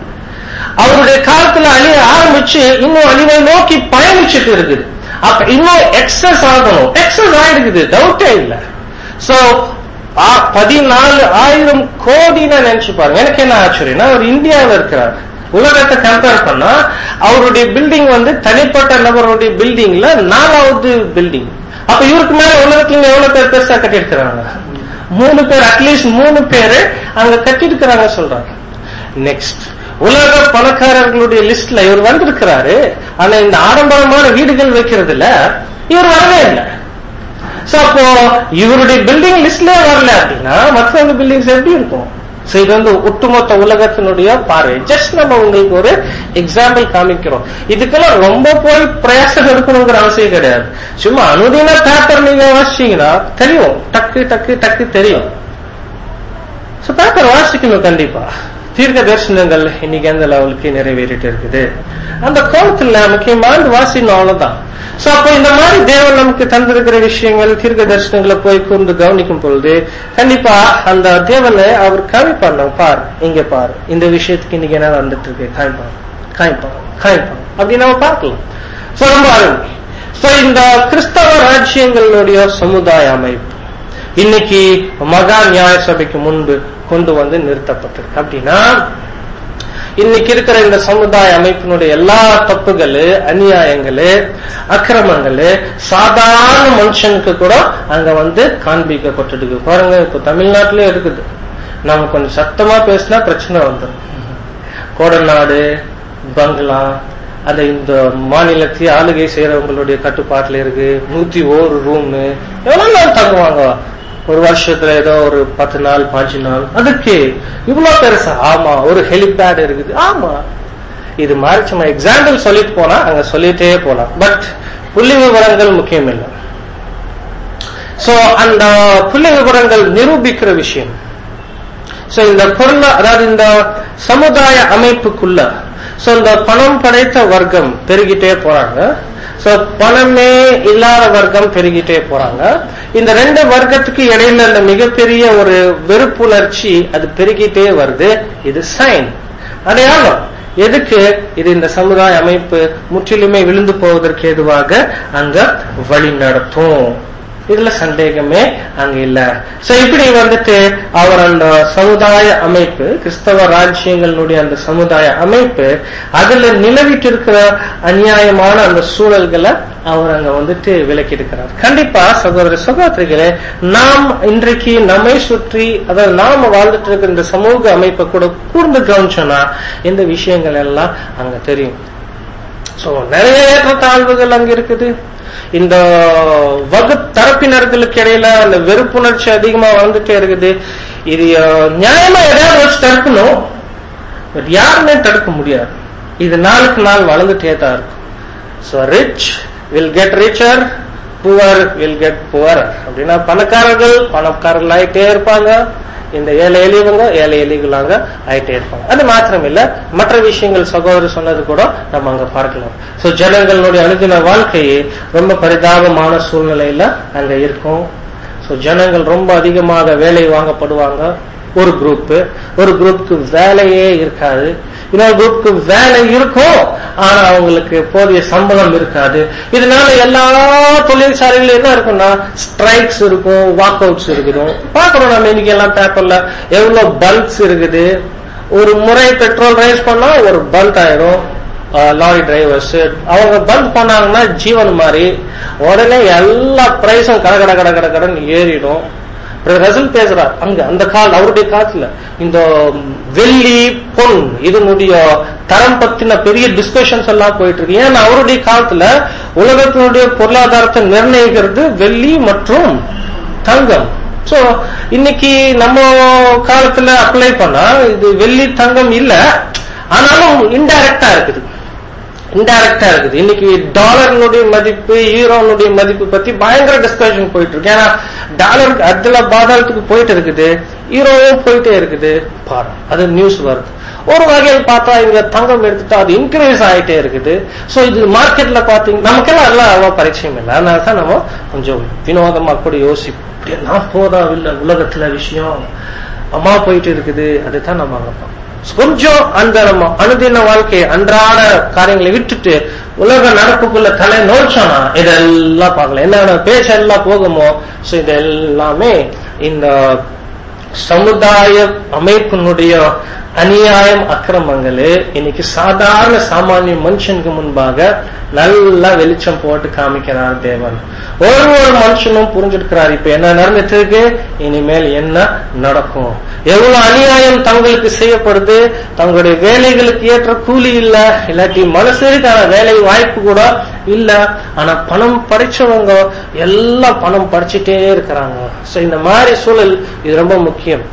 அவருடைய காலத்துல அழிய ஆரம்பிச்சு இன்னும் அழிவை நோக்கி பயணிச்சுட்டு இருக்குது அப்ப இன்னும் எக்ஸஸ் ஆகணும் எக்ஸஸ் ஆயிடுக்குது டவுட்டே இல்ல சோ பதினாலு ஆயிரம் கோடின்னு நினைச்சு பாருங்க எனக்கு என்ன ஆச்சரியம்னா அவர் இந்தியாவில் இருக்கிறார் உலகத்தை கம்பேர் பண்ணா அவருடைய பில்டிங் வந்து தனிப்பட்ட நபருடைய பில்டிங்ல நாலாவது பில்டிங் அப்ப இவருக்கு மேல உலகத்துல எவ்வளவு பேர் பெருசா கட்டியிருக்கிறாங்க மூணு பேர் அட்லீஸ்ட் மூணு பேரு அங்க கட்டியிருக்கிறாங்க சொல்றாங்க நெக்ஸ்ட் உலக பணக்காரர்களுடைய லிஸ்ட்ல இவர் வந்திருக்கிறாரு ஆனா இந்த ஆடம்பரமான வீடுகள் வைக்கிறதுல இவர் வரவே இல்லை சோ அப்போ இவருடைய பில்டிங் லிஸ்ட்லயே வரல அப்படின்னா மற்றவங்க பில்டிங்ஸ் எப்படி இருக்கும் சோ இது வந்து ஒட்டுமொத்த உலகத்தினுடைய பார்வை ஜஸ்ட் நம்ம உங்களுக்கு ஒரு எக்ஸாம்பிள் காமிக்கிறோம் இதுக்கெல்லாம் ரொம்ப போய் பிரயாசம் எடுக்கணுங்கிற அவசியம் கிடையாது சும்மா அனுதின பேப்பர் நீங்க வாசிச்சீங்கன்னா தெரியும் டக்கு டக்கு டக்கு தெரியும் சோ பேப்பர் வாசிக்கணும் கண்டிப்பா தீர்க்க தரிசனங்கள் இன்னைக்கு எந்த லெவலுக்கு நிறைவேறிட்டு இருக்குது அந்த கோலத்துல முக்கியமான வாசிக்கணும் அவ்வளவுதான் சோ அப்போ இந்த மாதிரி தேவன் நமக்கு தந்திருக்கிற விஷயங்கள் தீர்க்க தரிசனங்களை போய் கூர்ந்து கவனிக்கும் பொழுது கண்டிப்பா அந்த தேவனை அவர் காமிப்பார் நம்ம பார் இங்க பார் இந்த விஷயத்துக்கு இன்னைக்கு என்ன வந்துட்டு இருக்கு காமிப்பார் காமிப்பார் காமிப்பார் அப்படி நம்ம பார்க்கலாம் சோ ரொம்ப அருமை சோ இந்த கிறிஸ்தவ ராஜ்யங்களுடைய சமுதாய அமைப்பு இன்னைக்கு மகா நியாய சபைக்கு முன்பு கொண்டு வந்து நிறுத்தப்பட்டிருக்கு அப்படின்னா இன்னைக்கு இருக்கிற இந்த சமுதாய அமைப்பினுடைய எல்லா தப்புகளு அநியாயங்களு அக்கிரமங்களு சாதாரண மனுஷனுக்கு கூட அங்க வந்து காண்பிக்கப்பட்டிருக்கு பாருங்க இப்ப தமிழ்நாட்டிலே இருக்குது நாம கொஞ்சம் சத்தமா பேசினா பிரச்சனை வந்துடும் கோடநாடு பங்களா அந்த இந்த மாநிலத்தை ஆளுகை செய்யறவங்களுடைய கட்டுப்பாட்டுல இருக்கு நூத்தி ஒரு ரூம் எவ்வளவு நாள் தங்குவாங்க ஒரு வருஷத்துல ஏதோ ஒரு பத்து நாள் பாஞ்சு நாள் அதுக்கு இவ்வளவு பெருசா ஆமா ஒரு ஹெலிபேட் இருக்குது ஆமா இது மாதிரி சும்மா எக்ஸாம்பிள் சொல்லிட்டு போனா அங்க சொல்லிட்டே போலாம் பட் புள்ளி விவரங்கள் முக்கியம் இல்லை சோ அந்த புள்ளி விவரங்கள் நிரூபிக்கிற விஷயம் சோ இந்த பொருளா அதாவது இந்த சமுதாய அமைப்புக்குள்ள சோ இந்த பணம் படைத்த வர்க்கம் பெருகிட்டே போறாங்க சோ பணமே இல்லாத வர்க்கம் பெருகிட்டே போறாங்க இந்த ரெண்டு வர்க்கத்துக்கு இடையில இந்த மிகப்பெரிய ஒரு வெறுப்புணர்ச்சி அது பெருகிட்டே வருது இது சைன் அடையாளம் எதுக்கு இது இந்த சமுதாய அமைப்பு முற்றிலுமே விழுந்து போவதற்கு ஏதுவாக அங்க வழி நடத்தும் இதுல சந்தேகமே அங்க இல்ல சோ இப்படி வந்துட்டு அவர் அந்த சமுதாய அமைப்பு கிறிஸ்தவ ராஜ்யங்களுடைய அந்த சமுதாய அமைப்பு அதுல நிலவிட்டு இருக்கிற அநியாயமான அந்த சூழல்களை அவர் அங்க வந்துட்டு விலக்கி இருக்கிறார் கண்டிப்பா சகோதர சகோதரிகளே நாம் இன்றைக்கு நம்மை சுற்றி அதாவது நாம வாழ்ந்துட்டு இருக்கிற இந்த சமூக அமைப்பை கூட கூர்ந்து கவனிச்சோம்னா இந்த விஷயங்கள் எல்லாம் அங்க தெரியும் சோ நிறைய ஏற்றத்தாழ்வுகள் அங்க இருக்குது இந்த வகு தரப்பினர்களுக்கு இடையில அந்த வெறுப்புணர்ச்சி அதிகமா வந்துட்டே இருக்குது இது அஹ், நியாயமா எதாவது வச்சு தடுக்கணும் பட் யாருமே தடுக்க முடியாது இது நாளுக்கு நாள் வளர்ந்துட்டே தான் இருக்கும் so rich will get richer poor will get poor அப்படின்னா பணக்காரர்கள் பணக்காரர்கள் ஆயிட்டே இருப்பாங்க இந்த ஏழை எளியவங்க ஏழை எளிகளாங்க ஆயிட்டே இருப்பாங்க அது மாத்திரம் இல்ல மற்ற விஷயங்கள் சகோதரர் சொன்னது கூட நம்ம அங்க பார்க்கலாம் சோ ஜனங்களுடைய அனுதின வாழ்க்கையே ரொம்ப பரிதாபமான சூழ்நிலையில அங்க இருக்கும் சோ ஜனங்கள் ரொம்ப அதிகமாக வேலை வாங்கப்படுவாங்க ஒரு குரூப் ஒரு குரூப்புக்கு வேலையே இருக்காது இன்னொரு குரூப்புக்கு வேலை இருக்கும் ஆனா அவங்களுக்கு போதிய சம்பளம் இருக்காது இதனால எல்லா தொழிற்சாலைகளும் என்ன இருக்கும்னா ஸ்ட்ரைக்ஸ் இருக்கும் வாக் அவுட்ஸ் இருக்கும் பாக்குறோம் நம்ம இன்னைக்கு எல்லாம் பேப்பர்ல எவ்வளவு பல்க்ஸ் இருக்குது ஒரு முறை பெட்ரோல் ரைஸ் பண்ணா ஒரு பல்க் ஆயிரும் லாரி டிரைவர்ஸ் அவங்க பந்த் பண்ணாங்கன்னா ஜீவன் மாதிரி உடனே எல்லா பிரைஸும் கட கட கட கட கடன் ஏறிடும் ரசல் பேசுறார் அங்க அந்த கால் அவருடைய காலத்துல இந்த வெள்ளி பொன் இதனுடைய தரம் பத்தின பெரிய டிஸ்கஷன்ஸ் எல்லாம் போயிட்டு இருக்கு ஏன்னா அவருடைய காலத்துல உலகத்தினுடைய பொருளாதாரத்தை நிர்ணயிக்கிறது வெள்ளி மற்றும் தங்கம் சோ இன்னைக்கு நம்ம காலத்துல அப்ளை பண்ணா இது வெள்ளி தங்கம் இல்ல ஆனாலும் இன்டைரக்டா இருக்குது இன்டைரக்டா இருக்குது இன்னைக்கு டாலர்னுடைய மதிப்பு யூரோனுடைய மதிப்பு பத்தி பயங்கர டிஸ்கஷன் போயிட்டு இருக்கு ஏன்னா டாலருக்கு அதுல பாதாளத்துக்கு போயிட்டு இருக்குது யூரோவும் போயிட்டே இருக்குது பாரு அது நியூஸ் வருது ஒரு வகையில் பார்த்தா இங்க தங்கம் எடுத்துட்டா அது இன்க்ரீஸ் ஆயிட்டே இருக்குது சோ இது மார்க்கெட்ல பாத்தீங்க நமக்கெல்லாம் எல்லாம் அவ்வளவு பரிச்சயம் இல்லை அதனால தான் நம்ம கொஞ்சம் வினோதமா கூட யோசிப்போம் எல்லாம் போதா இல்ல உலகத்துல விஷயம் அம்மா போயிட்டு இருக்குது அதுதான் நம்ம அங்க பார்ப்போம். கொஞ்சம் அந்த நம்ம அனுதின வாழ்க்கை அன்றாட காரியங்களை விட்டுட்டு உலக நடப்புக்குள்ள தலை நோச்சோம்னா இதெல்லாம் பார்க்கலாம் என்னென்ன பேச்செல்லாம் போகுமோ சோ இது எல்லாமே இந்த சமுதாய அமைப்பினுடைய அநியாயம் அக்கிரமங்களே இன்னைக்கு சாதாரண சாமானிய மனுஷனுக்கு முன்பாக நல்லா வெளிச்சம் போட்டு காமிக்கிறார் தேவன் ஒரு ஒரு மனுஷனும் புரிஞ்சிருக்கிறார் இப்ப என்ன நடந்துட்டு இருக்கு இனிமேல் என்ன நடக்கும் எவ்வளவு அநியாயம் தங்களுக்கு செய்யப்படுது தங்களுடைய வேலைகளுக்கு ஏற்ற கூலி இல்ல இல்லாட்டி மனசுக்கான வேலை வாய்ப்பு கூட இல்ல ஆனா பணம் படிச்சவங்க எல்லாம் பணம் படிச்சுட்டே இருக்கிறாங்க சோ இந்த மாதிரி சூழல் இது ரொம்ப முக்கியம்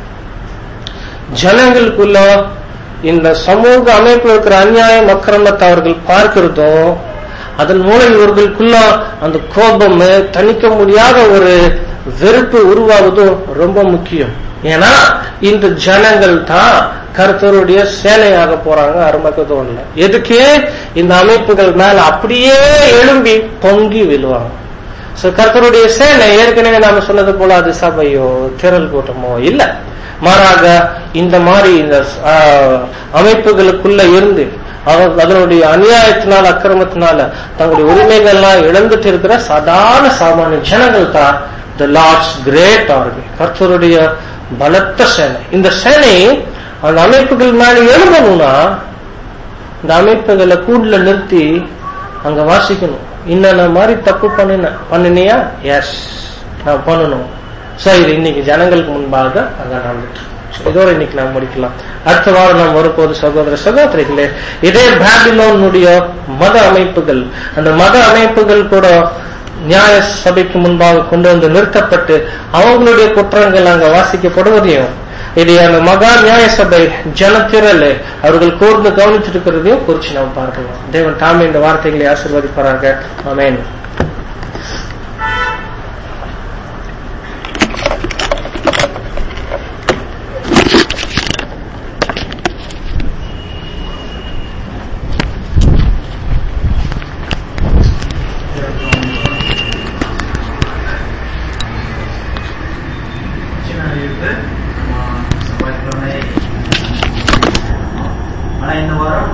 ஜனங்களுக்குள்ள இந்த சமூக அமைப்பில் இருக்கிற அநியாயம் அக்கிரமத்தை அவர்கள் பார்க்கிறதும் அதன் மூலம் இவர்களுக்குள்ள அந்த கோபம் தணிக்க முடியாத ஒரு வெறுப்பு உருவாவதும் ரொம்ப முக்கியம் ஏன்னா இந்த ஜனங்கள் தான் கருத்தருடைய சேனையாக போறாங்க அருமக்க தோணல எதுக்கு இந்த அமைப்புகள் மேல அப்படியே எழும்பி பொங்கி விழுவாங்க சோ கர்த்தருடைய சேனை ஏற்கனவே நாம சொன்னது போல அது சபையோ திரள் கூட்டமோ இல்ல மாறாக இந்த மாதிரி இந்த ஆஹ், அமைப்புகளுக்குள்ள இருந்து அவர் அதனுடைய அநியாயத்தினால அக்கிரமத்தினால தங்களுடைய உரிமைகள்லாம் இழந்துட்டு இருக்கிற சாதாரண சாமானிய ஜனங்கள் தான் த லார்ட்ஸ் கிரேட் ஆர்மி கர்த்தருடைய பலத்த சேனை இந்த சேனை அந்த அமைப்புகள் மேல எழும்பணும்னா இந்த அமைப்புகளை கூண்டுல நிறுத்தி அங்க வாசிக்கணும் இன்னென்ன மாதிரி தப்பு பண்ணின பண்ணினியா எஸ் நான் பண்ணணும் சரி இது இன்னைக்கு ஜனங்களுக்கு முன்பாக அங்க நடந்துட்டு So, இதோட இன்னைக்கு நாம் முடிக்கலாம் அடுத்த வாரம் நாம் வரும்போது சகோதர சகோதரிகளே இதே பேபிலோனுடைய மத அமைப்புகள் அந்த மத அமைப்புகள் கூட நியாய சபைக்கு முன்பாக கொண்டு வந்து நிறுத்தப்பட்டு அவங்களுடைய குற்றங்கள் அங்க வாசிக்கப்படுவதையும் இது அந்த மகா நியாய சபை ஜனத்திரல் அவர்கள் கூர்ந்து கவனிச்சிட்டு இருக்கிறதையும் குறிச்சு நாம் பார்க்கலாம் தேவன் தாமே இந்த வார்த்தைகளை ஆசீர்வதிப்பாராக ஆமென் சின்ன இருக்கு நம்ம செவ்வாய்க்கிழமை ஆனா இந்த வாரம்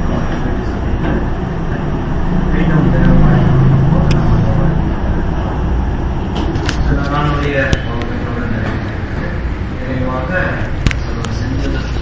மீண்டும் இந்த மழை சில நாளுடைய நிறைவாக செஞ்சது